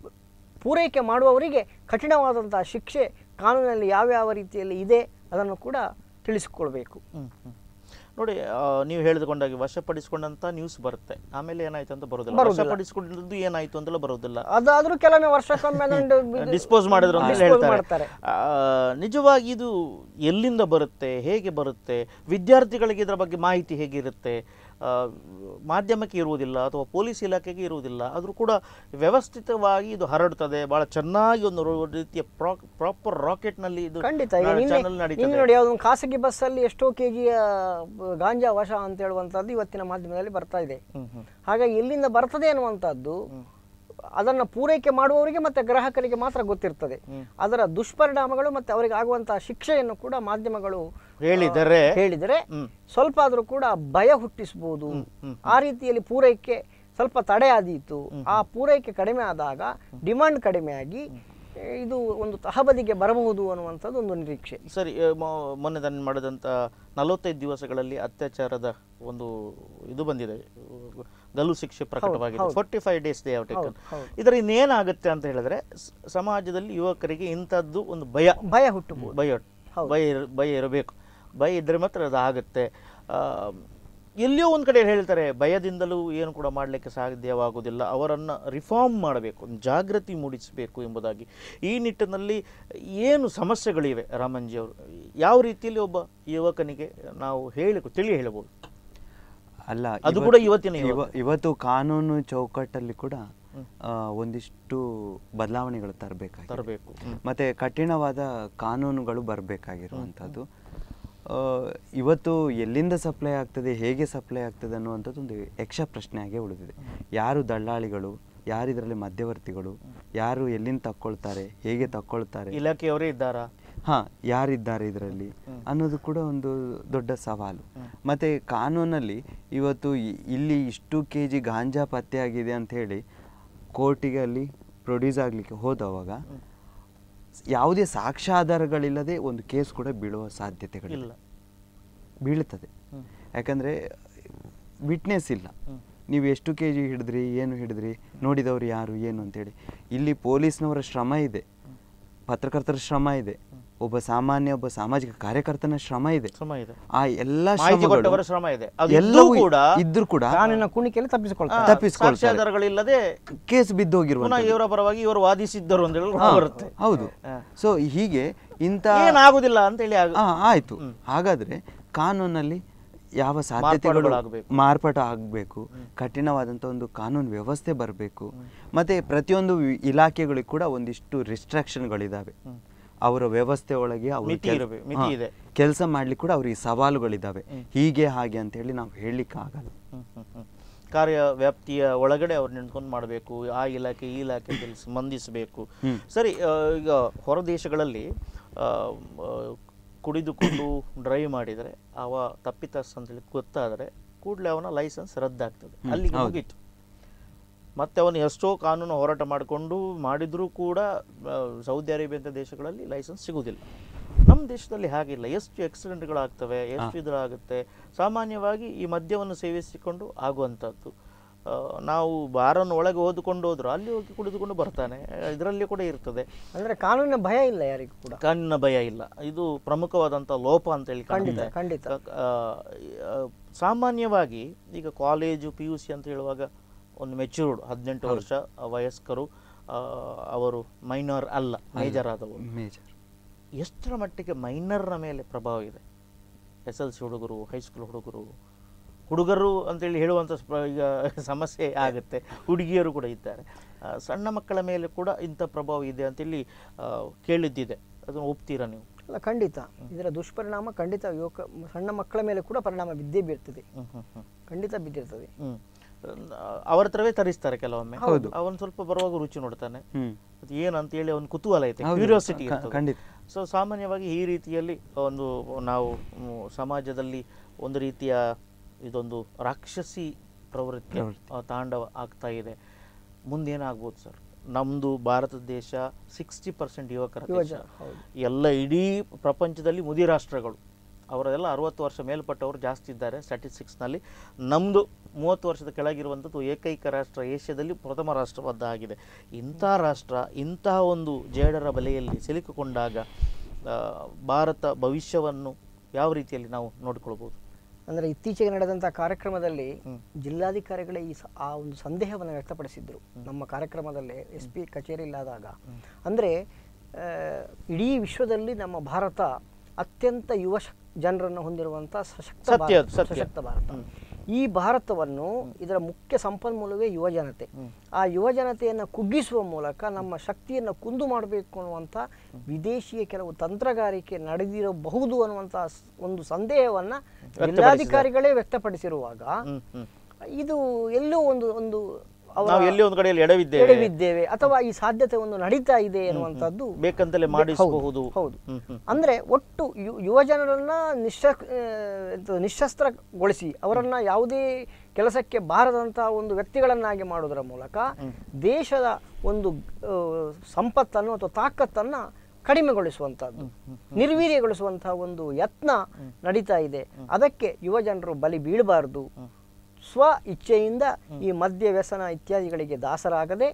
ಪೂರೈಕೆ ಮಾಡುವವರಿಗೆ ಕಠಿಣವಾದಂತಹ ಶಿಕ್ಷೆ ಕಾನೂನಲ್ಲಿ ಯಾವ್ಯಾವ ರೀತಿಯಲ್ಲಿ ಇದೆ ಅದನ್ನು ಕೂಡ ತಿಳಿಸಿಕೊಳ್ಬೇಕು ಹ್ಮ್, ಹ್ಮ್. ನೋಡಿ ಆ, ನೀವು ಹೇಳಿದುಕೊಂಡಾಗ ವಶಪಡಿಸಿಕೊಂಡಂತ ನ್ಯೂಸ್ ಬರುತ್ತೆ ಆಮೇಲೆ ಏನಾಯ್ತು ಅಂತ ಬರೋದಿಲ್ಲ ಬರೋದಿಲ್ಲ. ವಶಪಡಿಸಿಕೊಂಡದ್ದು ಏನಾಯ್ತು ಅಂತೆಲ್ಲ ಬರೋದಿಲ್ಲ ಅದಾದ್ರೂ ಕೆಲವೊಮ್ಮೆ ವರ್ಷಕ್ಕೊಮ್ಮೆ ಅದನ್ನು ಇದು- ಡಿಸ್ಪೋಸ್ ಮಾಡಿದ್ರು ಅಂತ dispose ಹೇಳ್ತಾರೆ ಮಾಡ್ತಾರೆ ಆ, ನಿಜವಾಗಿ ಇದು ಎಲ್ಲಿಂದ ಬರುತ್ತೆ ಹೇಗೆ ಬರುತ್ತೆ ವಿದ್ಯಾರ್ಥಿಗಳಿಗೆ ಇದರ ಬಗ್ಗೆ ಮಾಹಿತಿ ಹೇಗಿರುತ್ತೆ ಆ, ಮಾಧ್ಯಮಕ್ಕೆ ಇರುವುದಿಲ್ಲ ಅಥವಾ ಪೊಲೀಸ್ ಇಲಾಖೆಗೆ ಇರುವುದಿಲ್ಲ ಆದರೂ ಕೂಡ ವ್ಯವಸ್ಥಿತವಾಗಿ ಇದು ಹರಡ್ತದೆ ಬಹಳ ಚೆನ್ನಾಗಿ ಒಂದು ರೋ- ರೀತಿಯ ಪ್ರಾಪರ್ ರಾಕೆಟ್ನಲ್ಲಿ ಇದು ಖಂಡಿತ ಈಗ ನಿನ್ನೆ ಚಾನಲ್ ನಿನ್ನೆ ನಡೀತದೆ ನೋಡಿ ಯಾವುದೊಂದು ಖಾಸಗಿ ಬಸ್ಸಲ್ಲಿ ಎಷ್ಟೋ ಕೆ ಜಿಯ ಗಾಂಜಾ ವಶ ಅಂತ ಹೇಳುವಂಥದ್ದು ಇವತ್ತಿನ ಮಾಧ್ಯಮದಲ್ಲಿ ಬರ್ತಾ ಇದೆ ಹ್ಮ್, ಹ್ಮ್. ಹಾಗಾಗಿ ಎಲ್ಲಿಂದ ಬರ್ತದೆ ಅನ್ನುವಂಥದ್ದು ಅದನ್ನು ಪೂರೈಕೆ ಮಾಡುವವರಿಗೆ ಮತ್ತೆ ಗ್ರಾಹಕರಿಗೆ ಮಾತ್ರ ಗೊತ್ತಿರ್ತದೆ ಅದರ ದುಷ್ಪರಿಣಾಮಗಳು ಮತ್ತೆ ಅವರಿಗೆ ಆಗುವಂತಹ ಶಿಕ್ಷೆಯನ್ನು ಕೂಡ ಮಾಧ್ಯಮಗಳು ಹೇಳಿದರೆ ಹೇಳಿದರೆ ಹ್ಮ್. ಸ್ವಲ್ಪ ಆದರೂ ಕೂಡ ಭಯ ಹುಟ್ಟಿಸಬಹುದು ಆ ರೀತಿಯಲ್ಲಿ ಪೂರೈಕೆ ಸ್ವಲ್ಪ ತಡೆ ಆದೀತು ಆ ಪೂರೈಕೆ ಕಡಿಮೆ ಆದಾಗ ಡಿಮಾಂಡ್ ಕಡಿಮೆ ಆಗಿ ಏ, ಇದು ಒಂದು ತಹಬದಿಗೆ ಬರಬಹುದು ಅನ್ನುವಂಥದ್ದು ಒಂದು ನಿರೀಕ್ಷೆ ಸರಿ ಆ, ಮೊ- ಮೊನ್ನೆ ತಾನು ಮಾಡಿದಂಥ ನಲವತ್ತೈದು ದಿವಸಗಳಲ್ಲಿ ಅತ್ಯಾಚಾರದ ಒಂದು ಇದು ಬಂದಿದೆ ಗಲ್ಲು ಶಿಕ್ಷೆ ಪ್ರಕಟವಾಗಿದೆ forty five days they have taken ಹೌದು. ಇದರಿಂದ ಏನಾಗುತ್ತೆ ಅಂತ ಹೇಳಿದ್ರೆ ಸ- ಸಮಾಜದಲ್ಲಿ ಯುವಕರಿಗೆ ಇಂಥದ್ದು ಒಂದು ಭಯ ಭಯ ಹುಟ್ಟಬಹುದು ಭಯ ಭಯ ಇರ- ಭಯ ಇರಬೇಕು ಭಯ ಇದ್ದರೆ ಮಾತ್ರ ಅದು ಆಗುತ್ತೆ ಆ, ಎಲ್ಲಿಯೋ ಒಂದು ಕಡೆ ಹೇಳ್ತಾರೆ ಭಯದಿಂದಲೂ ಏನು ಕೂಡ ಮಾಡಲಿಕ್ಕೆ ಸಾಧ್ಯವಾಗುವುದಿಲ್ಲ ಅವರನ್ನು ರಿಫಾರ್ಮ್ ಮಾಡಬೇಕು ಒಂದು ಜಾಗೃತಿ ಮೂಡಿಸಬೇಕು ಎಂಬುದಾಗಿ ಈ ನಿಟ್ಟಿನಲ್ಲಿ ಏನು ಸಮಸ್ಯೆಗಳಿವೆ ರಾಮಂಜಿ ಅವರು ಯಾವ ರೀತಿಯಲ್ಲಿ ಒಬ್ಬ ಯುವಕನಿಗೆ ನಾವು ಹೇಳಿ ತಿಳಿ ಹೇಳಬಹುದು ಅಲ್ಲ ಅದು ಇವತ್ತು- ಕೂಡ ಇವತ್ತಿನ ಯುವಕ. ಇವ- ಇವತ್ತು ಕಾನೂನು ಚೌಕಟ್ಟಲ್ಲಿ ಕೂಡ ಆ, ಒಂದಿಷ್ಟು ಬದಲಾವಣೆಗಳು ತರಬೇಕಾಗಿದೆ ತರಬೇಕು ಮತ್ತೆ ಕಠಿಣವಾದ ಕಾನೂನುಗಳು ಬರಬೇಕಾಗಿರುವಂಥದ್ದು ಇವತ್ತು ಎಲ್ಲಿಂದ ಸಪ್ಲೈ ಆಗ್ತದೆ ಹೇಗೆ ಸಪ್ಲೈ ಆಗ್ತದೆ ಅನ್ನುವಂಥದ್ದು ಒಂದು ಯಕ್ಷ ಪ್ರಶ್ನೆಯಾಗೆ ಉಳಿದಿದೆ ಯಾರು ದಳ್ಳಾಳಿಗಳು ಯಾರು ಇದರಲ್ಲಿ ಮಧ್ಯವರ್ತಿಗಳು ಯಾರು ಎಲ್ಲಿಂದ ತಕ್ಕೊಳ್ತಾರೆ ಹೇಗೆ ತಕ್ಕೊಳ್ತಾರೆ ಇಲಾಖೆಯವರೇ ಇದ್ದಾರಾ ಹಾ ಯಾರಿದ್ದಾರೆ ಇದರಲ್ಲಿ ಅನ್ನೋದು ಕೂಡ ಒಂದು ದೊಡ್ಡ ಸವಾಲು ಮತ್ತೆ ಕಾನೂನಲ್ಲಿ ಇವತ್ತು ಇ- ಇಲ್ಲಿ ಇಷ್ಟು ಕೆ ಜಿ ಗಾಂಜಾ ಪತ್ತೆಯಾಗಿದೆ ಅಂತ ಹೇಳಿ ಕೋರ್ಟಿಗೆ ಅಲ್ಲಿ ಪ್ರೊಡ್ಯೂಸ್ ಆಗಲಿಕ್ಕೆ ಹೋದವಾಗ ಯಾವುದೇ ಸಾಕ್ಷ್ಯಾಧಾರಗಳಿಲ್ಲದೆ ಒಂದು ಕೇಸ್ ಕೂಡ ಬೀಳುವ ಸಾಧ್ಯತೆಗಳಿಲ್ಲ ಇಲ್ಲ ಬೀಳುತ್ತದೆ ಯಾಕಂದರೆ ವಿಟ್ನೆಸ್ ಇಲ್ಲ ನೀವು ಎಷ್ಟು ಕೆ ಜಿ ಹಿಡಿದ್ರಿ ಏನು ಹಿಡಿದ್ರಿ ನೋಡಿದವರು ಯಾರು ಏನು ಅಂತೇಳಿ ಇಲ್ಲಿ ಪೊಲೀಸ್ನವರ ಶ್ರಮ ಇದೆ ಪತ್ರಕರ್ತರ ಶ್ರಮ ಇದೆ ಒಬ್ಬ ಸಾಮಾನ್ಯ ಒಬ್ಬ ಸಾಮಾಜಿಕ ಕಾರ್ಯಕರ್ತನ ಶ್ರಮ ಇದೆ ಶ್ರಮ ಇದೆ ಆ ಎಲ್ಲ ಮಾಹಿತಿ ಶ್ರಮಗಳು ಕೊಟ್ಟವರ ಶ್ರಮ ಇದೆ ಅದು ಎಲ್ಲವೂ ಇದ್ದೂ ಕೂಡ ಇದ್ರೂ ಕೂಡ ಕಾನೂನಿನ ಕುಣಿಕೆಯಲ್ಲಿ ತಪ್ಪಿಸಿಕೊಳ್ತಾರೆ ಆ, ತಪ್ಪಿಸ್ಕೊಳ್ತಾರೆ. ಸಾಕ್ಷ್ಯಾಧಾರಗಳಿಲ್ಲದೆ ಕೇಸ್ ಬಿದ್ದೋಗಿರುವ ಪುನಃ ಇವರ ಪರವಾಗಿ ಇವರು ವಾದಿಸಿದ್ದರು ಅಂತ ಹೇಳಿ ಬರುತ್ತೆ ಹೌದು ಸೊ ಹೀಗೆ ಇಂಥ ಏನಾಗುದಿಲ್ಲ ಅಂತ ಹೇಳಿ ಆಗ- ಆ, ಆಯ್ತು ಹಾಗಾದ್ರೆ ಕಾನೂನಲ್ಲಿ ಯಾವ ಸಾಧ್ಯತೆಗಳು ಮಾರ್ಪಾಡುಗಳಾಗ್ಬೇಕು. ಮಾರ್ಪಾಟ ಆಗಬೇಕು ಕಠಿಣವಾದಂಥ ಒಂದು ಕಾನೂನು ವ್ಯವಸ್ಥೆ ಬರಬೇಕು ಮತ್ತೆ ಪ್ರತಿಯೊಂದು ವಿ- ಇಲಾಖೆಗಳಿಗೂ ಕೂಡ ಒಂದಿಷ್ಟು ರಿಸ್ಟ್ರಿಕ್ಷನ್ಗಳಿದ್ದಾವೆ ಅವರ ವ್ಯವಸ್ಥೆ ಒಳಗೆ ಮಿತಿ ಇರಬೇಕು, ಮಿತಿ ಇದೆ. ಕೆಲಸ ಮಾಡ್ಲಿಕ್ಕೆ ಕೂಡ ಅವ್ರಿಗೆ ಸವಾಲುಗಳಿದ್ದಾವೆ ಹೀಗೆ ಹಾಗೆ ಅಂತ ಹೇಳಿ ನಾವು ಹೇಳಲಿಕ್ಕೆ ಆಗಲ್ಲ ಹ್ಮ್, ಹ್ಮ್, ಹ್ಮ್. ಕಾರ್ಯ ವ್ಯಾಪ್ತಿಯ ಒಳಗಡೆ ಅವ್ರು ನಿಂತ್ಕೊಂಡು ಮಾಡಬೇಕು ಆ ಇಲಾಖೆ ಈ ಇಲಾಖೆ ಸ್ಪಂದಿಸಬೇಕು ಸರಿ ಆ, ಈಗ ಹೊರ ದೇಶಗಳಲ್ಲಿ ಆ, ಆ, ಕುಡಿದುಕೊಂಡು ಡ್ರೈವ್ ಮಾಡಿದರೆ ಅವ ತಪ್ಪಿತಸ್ಥ ಅಂತೇಳಿ ಗೊತ್ತಾದರೆ ಕೂಡಲೇ ಅವನ ಲೈಸೆನ್ಸ್ ರದ್ದಾಗ್ತದೆ ಅಲ್ಲಿಗೆ ಮುಗೀತು ಮತ್ತೆ ಅವನು ಎಷ್ಟೋ ಕಾನೂನು ಹೋರಾಟ ಮಾಡಿಕೊಂಡು ಮಾಡಿದರೂ ಕೂಡ ಆ, ಸೌದಿ ಅರೇಬಿಯಂಥ ದೇಶಗಳಲ್ಲಿ ಲೈಸೆನ್ಸ್ ಸಿಗುವುದಿಲ್ಲ ನಮ್ಮ ದೇಶದಲ್ಲಿ ಹಾಗಿಲ್ಲ ಎಷ್ಟು ಆಕ್ಸಿಡೆಂಟ್ಗಳಾಗ್ತವೆ ಎಷ್ಟು ಇದಾಗುತ್ತೆ ಸಾಮಾನ್ಯವಾಗಿ ಈ ಮದ್ಯವನ್ನು ಸೇವಿಸಿಕೊಂಡು ಆಗುವಂಥದ್ದು ಆ, ನಾವು ಬಾರನ್ನು ಒಳಗೆ ಓದಿಕೊಂಡು ಹೋದ್ರು ಅಲ್ಲಿ ಹೋಗಿ ಕುಡಿದುಕೊಂಡು ಬರ್ತಾನೆ ಇದರಲ್ಲಿ ಕೂಡ ಇರ್ತದೆ ಅಂದ್ರೆ ಕಾನೂನಿನ ಭಯ ಇಲ್ಲ ಯಾರಿಗೂ ಕೂಡ ಕಾನೂನಿನ ಭಯ ಇಲ್ಲ ಇದು ಪ್ರಮುಖವಾದಂಥ ಲೋಪ ಅಂತೇಳಿ ಖಂಡಿತ, ಕಾಣುತ್ತೆ. ಖಂಡಿತ. ಆ, ಆ, ಸಾಮಾನ್ಯವಾಗಿ ಈಗ ಕಾಲೇಜು ಪಿ ಯು ಸಿ ಅಂತ ಹೇಳುವಾಗ ಒಂದು ಮೆಚ್ಯೂರ್ಡ್ ಹದಿನೆಂಟು ವರ್ಷ ಆ, ವಯಸ್ಕರು ಆ, ಅವರು ಮೈನರ್ ಅಲ್ಲ ಮೇಜರ್ ಆದವರು ಮೇಜರ್ ಎಷ್ಟರ ಮಟ್ಟಿಗೆ ಮೈನರ್ನ ಮೇಲೆ ಪ್ರಭಾವ ಇದೆ ಎಸ್ ಎಲ್ ಸಿ ಹುಡುಗರು ಹೈಸ್ಕೂಲ್ ಹುಡುಗರು ಹುಡುಗರು ಅಂತೇಳಿ ಹೇಳುವಂಥ ಸ್ಪ- ಈಗ ಸಮಸ್ಯೆ ಆಗುತ್ತೆ ಹುಡುಗಿಯರು ಕೂಡ ಇದ್ದಾರೆ ಆ, ಸಣ್ಣ ಮಕ್ಕಳ ಮೇಲೆ ಕೂಡ ಇಂಥ ಪ್ರಭಾವ ಇದೆ ಅಂತೇಳಿ ಆ, ಕೇಳಿದ್ದಿದೆ ಅದನ್ನು ಒಪ್ತೀರಾ ನೀವು ಅಲ್ಲ ಖಂಡಿತ ಇದರ ದುಷ್ಪರಿಣಾಮ ಖಂಡಿತ ಯುವಕ ಸಣ್ಣ ಮಕ್ಕಳ ಮೇಲೆ ಕೂಡ ಪರಿಣಾಮ ಬಿದ್ದೇ ಬೀರ್ತದೆ ಹ್ಮ್ ಹ್ಮ್ ಹ್ಮ್ ಖಂಡಿತ ಬಿದ್ದಿರ್ತದೆ ಹ್ಮ್ ಅವರ ಹತ್ರವೇ ತರಿಸ್ತಾರೆ ಕೆಲವೊಮ್ಮೆ ಹೌದು. ಅವನ್ ಸ್ವಲ್ಪ ಬರುವಾಗ ರುಚಿ ನೋಡ್ತಾನೆ ಹ್ಮ್ ಅದು ಏನು ಅಂತೇಳಿ ಒಂದು ಕುತೂಹಲ ಐತೆ ಹೌದು. ಕ್ಯೂರಿಯಾಸಿಟಿ ಕ- ಖಂಡಿತ. ಸೊ ಸಾಮಾನ್ಯವಾಗಿ ಈ ರೀತಿಯಲ್ಲಿ ಒಂದು ನಾವು ಮ್, ಸಮಾಜದಲ್ಲಿ ಒಂದು ರೀತಿಯ ಇದೊಂದು ರಾಕ್ಷಸಿ ಪ್ರವೃತ್ತಿ ಪ್ರವೃತ್ತಿ. ಆ, ತಾಂಡವ ಆಗ್ತಾ ಇದೆ ಮುಂದೇನಾಗ್ಬೋದು ಸರ್ ನಮ್ಮದು ಭಾರತ ದೇಶ ಸಿಕ್ಸ್ಟಿ ಪರ್ಸೆಂಟ್ ಯುವಕರ ದೇಶ ಯುವಜನ ಹೌದು ಎಲ್ಲ ಇಡೀ ಪ್ರಪಂಚದಲ್ಲಿ ಮುದಿ ರಾಷ್ಟ್ರಗಳು ಅವರೆಲ್ಲ ಅರವತ್ತು ವರ್ಷ ಮೇಲ್ಪಟ್ಟವರು ಜಾಸ್ತಿ ಇದ್ದಾರೆ ಸ್ಟ್ಯಾಟಿಸ್ಟಿಕ್ಸ್ನಲ್ಲಿ ನಮ್ಮದು ಮೂವತ್ತು ವರ್ಷದ ಕೆಳಗಿರುವಂಥದ್ದು ಏಕೈಕ ರಾಷ್ಟ್ರ ಏಷ್ಯಾದಲ್ಲಿ ಪ್ರಥಮ ರಾಷ್ಟ್ರವಾಗಿದೆ ಇಂಥ ರಾಷ್ಟ್ರ ಇಂತಹ ಒಂದು ಜೇಡರ ಬಲೆಯಲ್ಲಿ ಸಿಲುಕಿಕೊಂಡಾಗ ಆ, ಭಾರತ ಭವಿಷ್ಯವನ್ನು ಯಾವ ರೀತಿಯಲ್ಲಿ ನಾವು ನೋಡ್ಕೊಳ್ಬೋದು ಅಂದರೆ ಇತ್ತೀಚೆಗೆ ನಡೆದಂಥ ಕಾರ್ಯಕ್ರಮದಲ್ಲಿ ಹ್ಮ್. ಜಿಲ್ಲಾಧಿಕಾರಿಗಳೇ ಈ ಸ- ಆ ಒಂದು ಸಂದೇಹವನ್ನು ವ್ಯಕ್ತಪಡಿಸಿದ್ರು ನಮ್ಮ ಕಾರ್ಯಕ್ರಮದಲ್ಲೇ ಎಸ್ ಪಿ ಕಚೇರಿಯಲ್ಲಾದಾಗ ಅಂದರೆ ಆ, ಇಡೀ ವಿಶ್ವದಲ್ಲಿ ನಮ್ಮ ಭಾರತ ಅತ್ಯಂತ ಯುವ ಶಕ್- ಜನರನ್ನು ಹೊಂದಿರುವಂಥ ಸಶಕ್ತ ಸತ್ಯ ಭಾರತ, ಅದು, ಸತ್ಯ. ಸಶಕ್ತ ಭಾರತ ಹ್ಮ್. ಈ ಭಾರತವನ್ನು ಇದರ ಮುಖ್ಯ ಸಂಪನ್ಮೂಲವೇ ಯುವ ಜನತೆ ಆ ಯುವ ಜನತೆಯನ್ನು ಕುಗ್ಗಿಸುವ ಮೂಲಕ ನಮ್ಮ ಶಕ್ತಿಯನ್ನು ಕುಂದು ಮಾಡಬೇಕು ಅನ್ನುವಂಥ ವಿದೇಶಿಯ ಕೆಲವು ತಂತ್ರಗಾರಿಕೆ ನಡೆದಿರಬಹುದು ಅನ್ನುವಂಥ ಸ್- ಒಂದು ಸಂದೇಹವನ್ನು ಜಿಲ್ಲಾಧಿಕಾರಿಗಳೇ ವ್ಯಕ್ತಪಡಿಸಿರುವಾಗ ಹ್ಮ್, ಹ್ಮ್. ಇದು ಎಲ್ಲೋ ಒಂದು ಒಂದು ಅವರ ನಾವು ಎಲ್ಲಿ ಒಂದು ಕಡೆಯಲ್ಲಿ ಎಡವಿದ್ದೇವೆ ಎಡವಿದ್ದೇವೆ ಅಥವಾ ಈ ಸಾಧ್ಯತೆ ಒಂದು ನಡೀತಾ ಇದೆ ಅನ್ನುವಂಥದ್ದು ಬೇಕಂತಲೇ ಮಾಡಿಸಬಹುದು ಹೌದು ಹ್ಮ್, ಹ್ಮ್. ಅಂದ್ರೆ ಒಟ್ಟು ಯು- ಯುವ ಜನರನ್ನ ನಿಶ್ಶ ಆ, ಎಂತ ನಿಶಸ್ತ್ರಗೊಳಿಸಿ ಅವರನ್ನ ಯಾವುದೇ ಕೆಲಸಕ್ಕೆ ಬಾರದಂತ ಒಂದು ವ್ಯಕ್ತಿಗಳನ್ನಾಗಿ ಮಾಡೋದರ ಮೂಲಕ ದೇಶದ ಒಂದು ಆ, ಸಂಪತ್ತನ್ನು ಅಥವಾ ತಾಕತ್ತನ್ನ ಕಡಿಮೆಗೊಳಿಸುವಂತಹದ್ದು ನಿರ್ವೀರ್ಯಗೊಳಿಸುವಂತಹ ಒಂದು ಯತ್ನ ನಡೀತಾ ಇದೆ ಅದಕ್ಕೆ ಯುವ ಜನರು ಬಲಿ ಬೀಳಬಾರದು ಸ್ವ ಇಚ್ಛೆಯಿಂದ ಈ ಮದ್ಯ ವ್ಯಸನ ಇತ್ಯಾದಿಗಳಿಗೆ ದಾಸರಾಗದೆ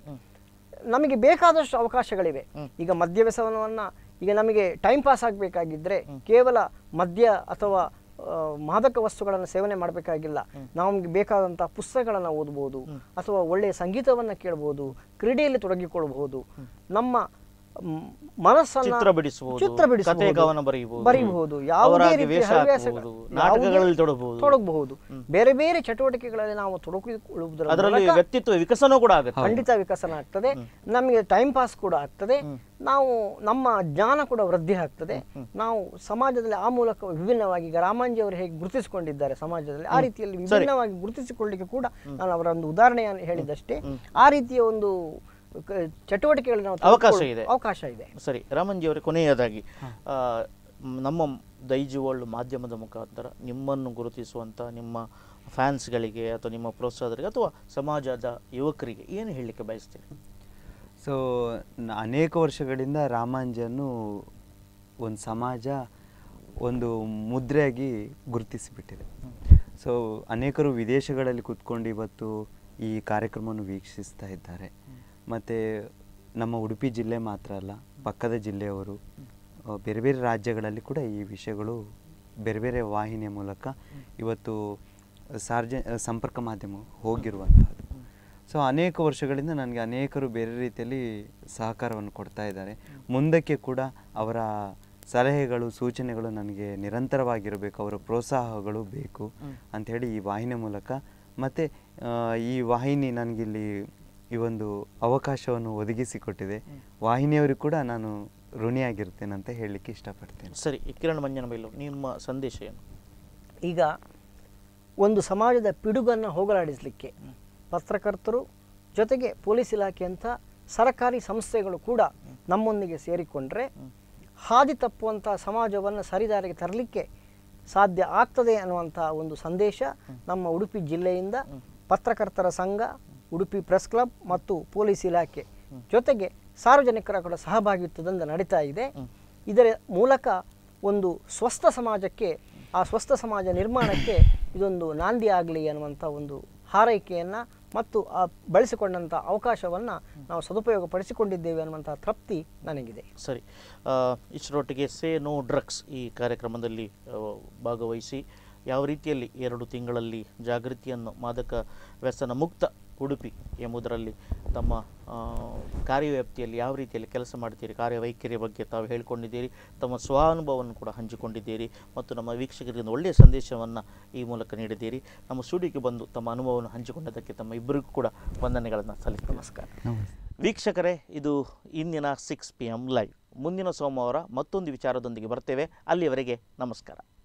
ನಮಗೆ ಬೇಕಾದಷ್ಟು ಅವಕಾಶಗಳಿವೆ ಈಗ ಮದ್ಯ ವ್ಯಸನವನ್ನ ಈಗ ನಮಗೆ ಟೈಮ್ ಪಾಸ್ ಆಗಬೇಕಾಗಿದ್ದರೆ ಕೇವಲ ಮದ್ಯ ಅಥವಾ ಆ, ಮಾದಕ ವಸ್ತುಗಳನ್ನು ಸೇವನೆ ಮಾಡಬೇಕಾಗಿಲ್ಲ ನಮಗೆ ಬೇಕಾದಂಥ ಪುಸ್ತಕಗಳನ್ನು ಓದ್ಬೋದು ಅಥವಾ ಒಳ್ಳೆಯ ಸಂಗೀತವನ್ನು ಕೇಳ್ಬೋದು ಕ್ರೀಡೆಯಲ್ಲಿ ತೊಡಗಿಕೊಳ್ಬಹುದು ನಮ್ಮ ಮ್, ಮನಸ್ಸನ್ನ ಚಿತ್ರ ಬಿಡಿಸಬಹುದು ಚಿತ್ರ ಬಿಡಿಸಬಹುದು. ಕತೆ ಕವನ ಬರೆಯಬಹುದು ಬರೀಬಹುದು ಯಾವುದೇ ಅವರಾಗಿ ರೀತಿಯ ವೇಷ ಹವ್ಯಾಸ ಹಾಕಬಹುದು ನಾಟಕಗಳಲ್ಲಿ ತೊಡಗಬಹುದು ತೊಡಗಬಹುದು ಬೇರೆ ಬೇರೆ ಚಟುವಟಿಕೆಗಳಲ್ಲಿ ನಾವು ತೊಡಗಿಕೊಳ್ಳುವುದರ ಅದರಲ್ಲಿ ಮೂಲಕ ವ್ಯಕ್ತಿತ್ವ ವಿಕಸನ ಕೂಡ ಆಗುತ್ತೆ ಖಂಡಿತ ವಿಕಸನ ಆಗ್ತದೆ ನಮಗೆ ಟೈಮ್ ಪಾಸ್ ಕೂಡ ಆಗ್ತದೆ ನಾವು ನಮ್ಮ ಜ್ಞಾನ ಕೂಡ ವೃದ್ಧಿ ಆಗ್ತದೆ ನಾವು ಸಮಾಜದಲ್ಲಿ ಆ ಮೂಲಕ ವಿಭಿನ್ನವಾಗಿ ಈಗ ರಾಮಾಂಜಿ ಅವರು ಹೇಗೆ ಗುರುತಿಸಿಕೊಂಡಿದ್ದಾರೆ ಸಮಾಜದಲ್ಲಿ ಆ ರೀತಿಯಲ್ಲಿ ವಿಭಿನ್ನವಾಗಿ ಗುರುತಿಸಿಕೊಳ್ಳಿಕ್ಕೆ ಕೂಡ ನಾನು ಅವರ ಒಂದು ಉದಾಹರಣೆಯನ್ನು ಹೇಳಿದಷ್ಟೇ ಆ ರೀತಿಯ ಒಂದು ಕ- ಚಟುವಟಿಕೆಗಳಲ್ಲಿ ನಾವು ಅವಕಾಶ ತೊಡಗಿಕೊಳ್ಳ- ಇದೆ. ಅವಕಾಶ ಇದೆ ಸರಿ ರಾಮಂಜಿ ಅವರೇ ಕೊನೆಯದಾಗಿ ಆ, ಮ್, ನಮ್ಮ ದೈಜು ವರ್ಲ್ಡ್ ಮಾಧ್ಯಮದ ಮುಖಾಂತರ ನಿಮ್ಮನ್ನು ಗುರುತಿಸುವಂಥ ನಿಮ್ಮ ಫ್ಯಾನ್ಸ್ಗಳಿಗೆ ಅಥವಾ ನಿಮ್ಮ ಪ್ರೋತ್ಸಾಹರಿಗೆ ಅಥವಾ ಸಮಾಜದ ಯುವಕರಿಗೆ ಏನು ಹೇಳಲಿಕ್ಕೆ ಬಯಸ್ತೀರಿ ಸೊ ಅನೇಕ ವರ್ಷಗಳಿಂದ ರಾಮಾಂಜನ್ನು ಒಂದು ಸಮಾಜ ಒಂದು ಮುದ್ರೆಯಾಗಿ ಗುರುತಿಸಿಬಿಟ್ಟಿದೆ ಸೊ ಅನೇಕರು ವಿದೇಶಗಳಲ್ಲಿ ಕೂತ್ಕೊಂಡು ಇವತ್ತು ಈ ಕಾರ್ಯಕ್ರಮವನ್ನು ವೀಕ್ಷಿಸ್ತಾ ಇದ್ದಾರೆ ಮತ್ತು ನಮ್ಮ ಉಡುಪಿ ಜಿಲ್ಲೆ ಮಾತ್ರ ಅಲ್ಲ ಪಕ್ಕದ ಜಿಲ್ಲೆಯವರು ಆ, ಬೇರೆ ಬೇರೆ ರಾಜ್ಯಗಳಲ್ಲಿ ಕೂಡ ಈ ವಿಷಯಗಳು ಬೇರೆ ಬೇರೆ ವಾಹಿನಿಯ ಮೂಲಕ ಇವತ್ತು ಸಾರ್ಜ ಸಂಪರ್ಕ ಮಾಧ್ಯಮ ಹೋಗಿರುವಂಥದ್ದು ಸೊ ಅನೇಕ ವರ್ಷಗಳಿಂದ ನನಗೆ ಅನೇಕರು ಬೇರೆ ರೀತಿಯಲ್ಲಿ ಸಹಕಾರವನ್ನು ಕೊಡ್ತಾ ಇದ್ದಾರೆ ಮುಂದಕ್ಕೆ ಕೂಡ ಅವರ ಸಲಹೆಗಳು ಸೂಚನೆಗಳು ನನಗೆ ನಿರಂತರವಾಗಿರಬೇಕು ಅವರ ಪ್ರೋತ್ಸಾಹಗಳು ಬೇಕು ಅಂಥೇಳಿ ಈ ವಾಹಿನಿಯ ಮೂಲಕ ಮತ್ತು ಈ ವಾಹಿನಿ ನನಗಿಲ್ಲಿ ಈ ಒಂದು ಅವಕಾಶವನ್ನು ಒದಗಿಸಿಕೊಟ್ಟಿದೆ ವಾಹಿನಿಯವರಿಗೆ ಕೂಡ ನಾನು ಋಣಿಯಾಗಿರ್ತೇನೆ ಅಂತ ಹೇಳಲಿಕ್ಕೆ ಇಷ್ಟಪಡ್ತೇನೆ ಸರಿ ಕಿರಣ್ ಮಂಜನ ಬೈಲು ನಿಮ್ಮ ಸಂದೇಶ ಏನು ಈಗ ಒಂದು ಸಮಾಜದ ಪಿಡುಗನ್ನು ಹೋಗಲಾಡಿಸಲಿಕ್ಕೆ ಪತ್ರಕರ್ತರು ಜೊತೆಗೆ ಪೊಲೀಸ್ ಇಲಾಖೆಯಂಥ ಸರ್ಕಾರಿ ಸಂಸ್ಥೆಗಳು ಕೂಡ ನಮ್ಮೊಂದಿಗೆ ಸೇರಿಕೊಂಡ್ರೆ ಹಾದಿ ತಪ್ಪುವಂಥ ಸಮಾಜವನ್ನು ಸರಿದಾರಿಗೆ ತರಲಿಕ್ಕೆ ಸಾಧ್ಯ ಆಗ್ತದೆ ಅನ್ನುವಂಥ ಒಂದು ಸಂದೇಶ ನಮ್ಮ ಉಡುಪಿ ಜಿಲ್ಲೆಯಿಂದ ಪತ್ರಕರ್ತರ ಸಂಘ ಉಡುಪಿ ಪ್ರೆಸ್ ಕ್ಲಬ್ ಮತ್ತು ಪೊಲೀಸ್ ಇಲಾಖೆ ಜೊತೆಗೆ ಸಾರ್ವಜನಿಕರ ಕೂಡ ಸಹಭಾಗಿತ್ವದಿಂದ ನಡೀತಾ ಇದೆ ಇದರ ಮೂಲಕ ಒಂದು ಸ್ವಸ್ಥ ಸಮಾಜಕ್ಕೆ ಆ ಸ್ವಸ್ಥ ಸಮಾಜ ನಿರ್ಮಾಣಕ್ಕೆ ಇದೊಂದು ನಾಂದಿ ಆಗಲಿ ಅನ್ನುವಂಥ ಒಂದು ಹಾರೈಕೆಯನ್ನು ಮತ್ತು ಆ ಬಳಸಿಕೊಂಡಂಥ ಅವಕಾಶವನ್ನು ನಾವು ಸದುಪಯೋಗ ಪಡಿಸಿಕೊಂಡಿದ್ದೇವೆ ಅನ್ನುವಂಥ ತೃಪ್ತಿ ನನಗಿದೆ ಸರಿ ಆ, ಇಷ್ಟರೊಟ್ಟಿಗೆ ಸೇ ನೋ ಡ್ರಗ್ಸ್ ಈ ಕಾರ್ಯಕ್ರಮದಲ್ಲಿ ಆ, ಭಾಗವಹಿಸಿ ಯಾವ ರೀತಿಯಲ್ಲಿ ಎರಡು ತಿಂಗಳಲ್ಲಿ ಜಾಗೃತಿಯನ್ನು ಮಾದಕ ವ್ಯಸನ ಮುಕ್ತ ಉಡುಪಿ ಎಂಬುದರಲ್ಲಿ ತಮ್ಮ ಆ, ಕಾರ್ಯವ್ಯಾಪ್ತಿಯಲ್ಲಿ ಯಾವ ರೀತಿಯಲ್ಲಿ ಕೆಲಸ ಮಾಡ್ತೀರಿ ಕಾರ್ಯವೈಖರಿಯ ಬಗ್ಗೆ ತಾವು ಹೇಳ್ಕೊಂಡಿದ್ದೀರಿ ತಮ್ಮ ಸ್ವಾನುಭವವನ್ನು ಕೂಡ ಹಂಚಿಕೊಂಡಿದ್ದೀರಿ ಮತ್ತು ನಮ್ಮ ವೀಕ್ಷಕರಿಗೆ ಒಂದು ಒಳ್ಳೆಯ ಸಂದೇಶವನ್ನು ಈ ಮೂಲಕ ನೀಡಿದ್ದೀರಿ ನಮ್ಮ ಸ್ಟುಡಿಯೋಗೆ ಬಂದು ತಮ್ಮ ಅನುಭವವನ್ನು ಹಂಚಿಕೊಂಡದಕ್ಕೆ ತಮ್ಮ ಇಬ್ಬರಿಗೂ ಕೂಡ ವಂದನೆಗಳನ್ನು ಸಲ್ಲಿಸ್ತೀನಿ ನಮಸ್ಕಾರ ವೀಕ್ಷಕರೇ ಇದು ಇಂದಿನ ಸಿಕ್ಸ್ ಪಿ ಎಮ್ ಲೈವ್ ಮುಂದಿನ ಸೋಮವಾರ ಮತ್ತೊಂದು ವಿಚಾರದೊಂದಿಗೆ ಬರ್ತೇವೆ ಅಲ್ಲಿಯವರೆಗೆ ನಮಸ್ಕಾರ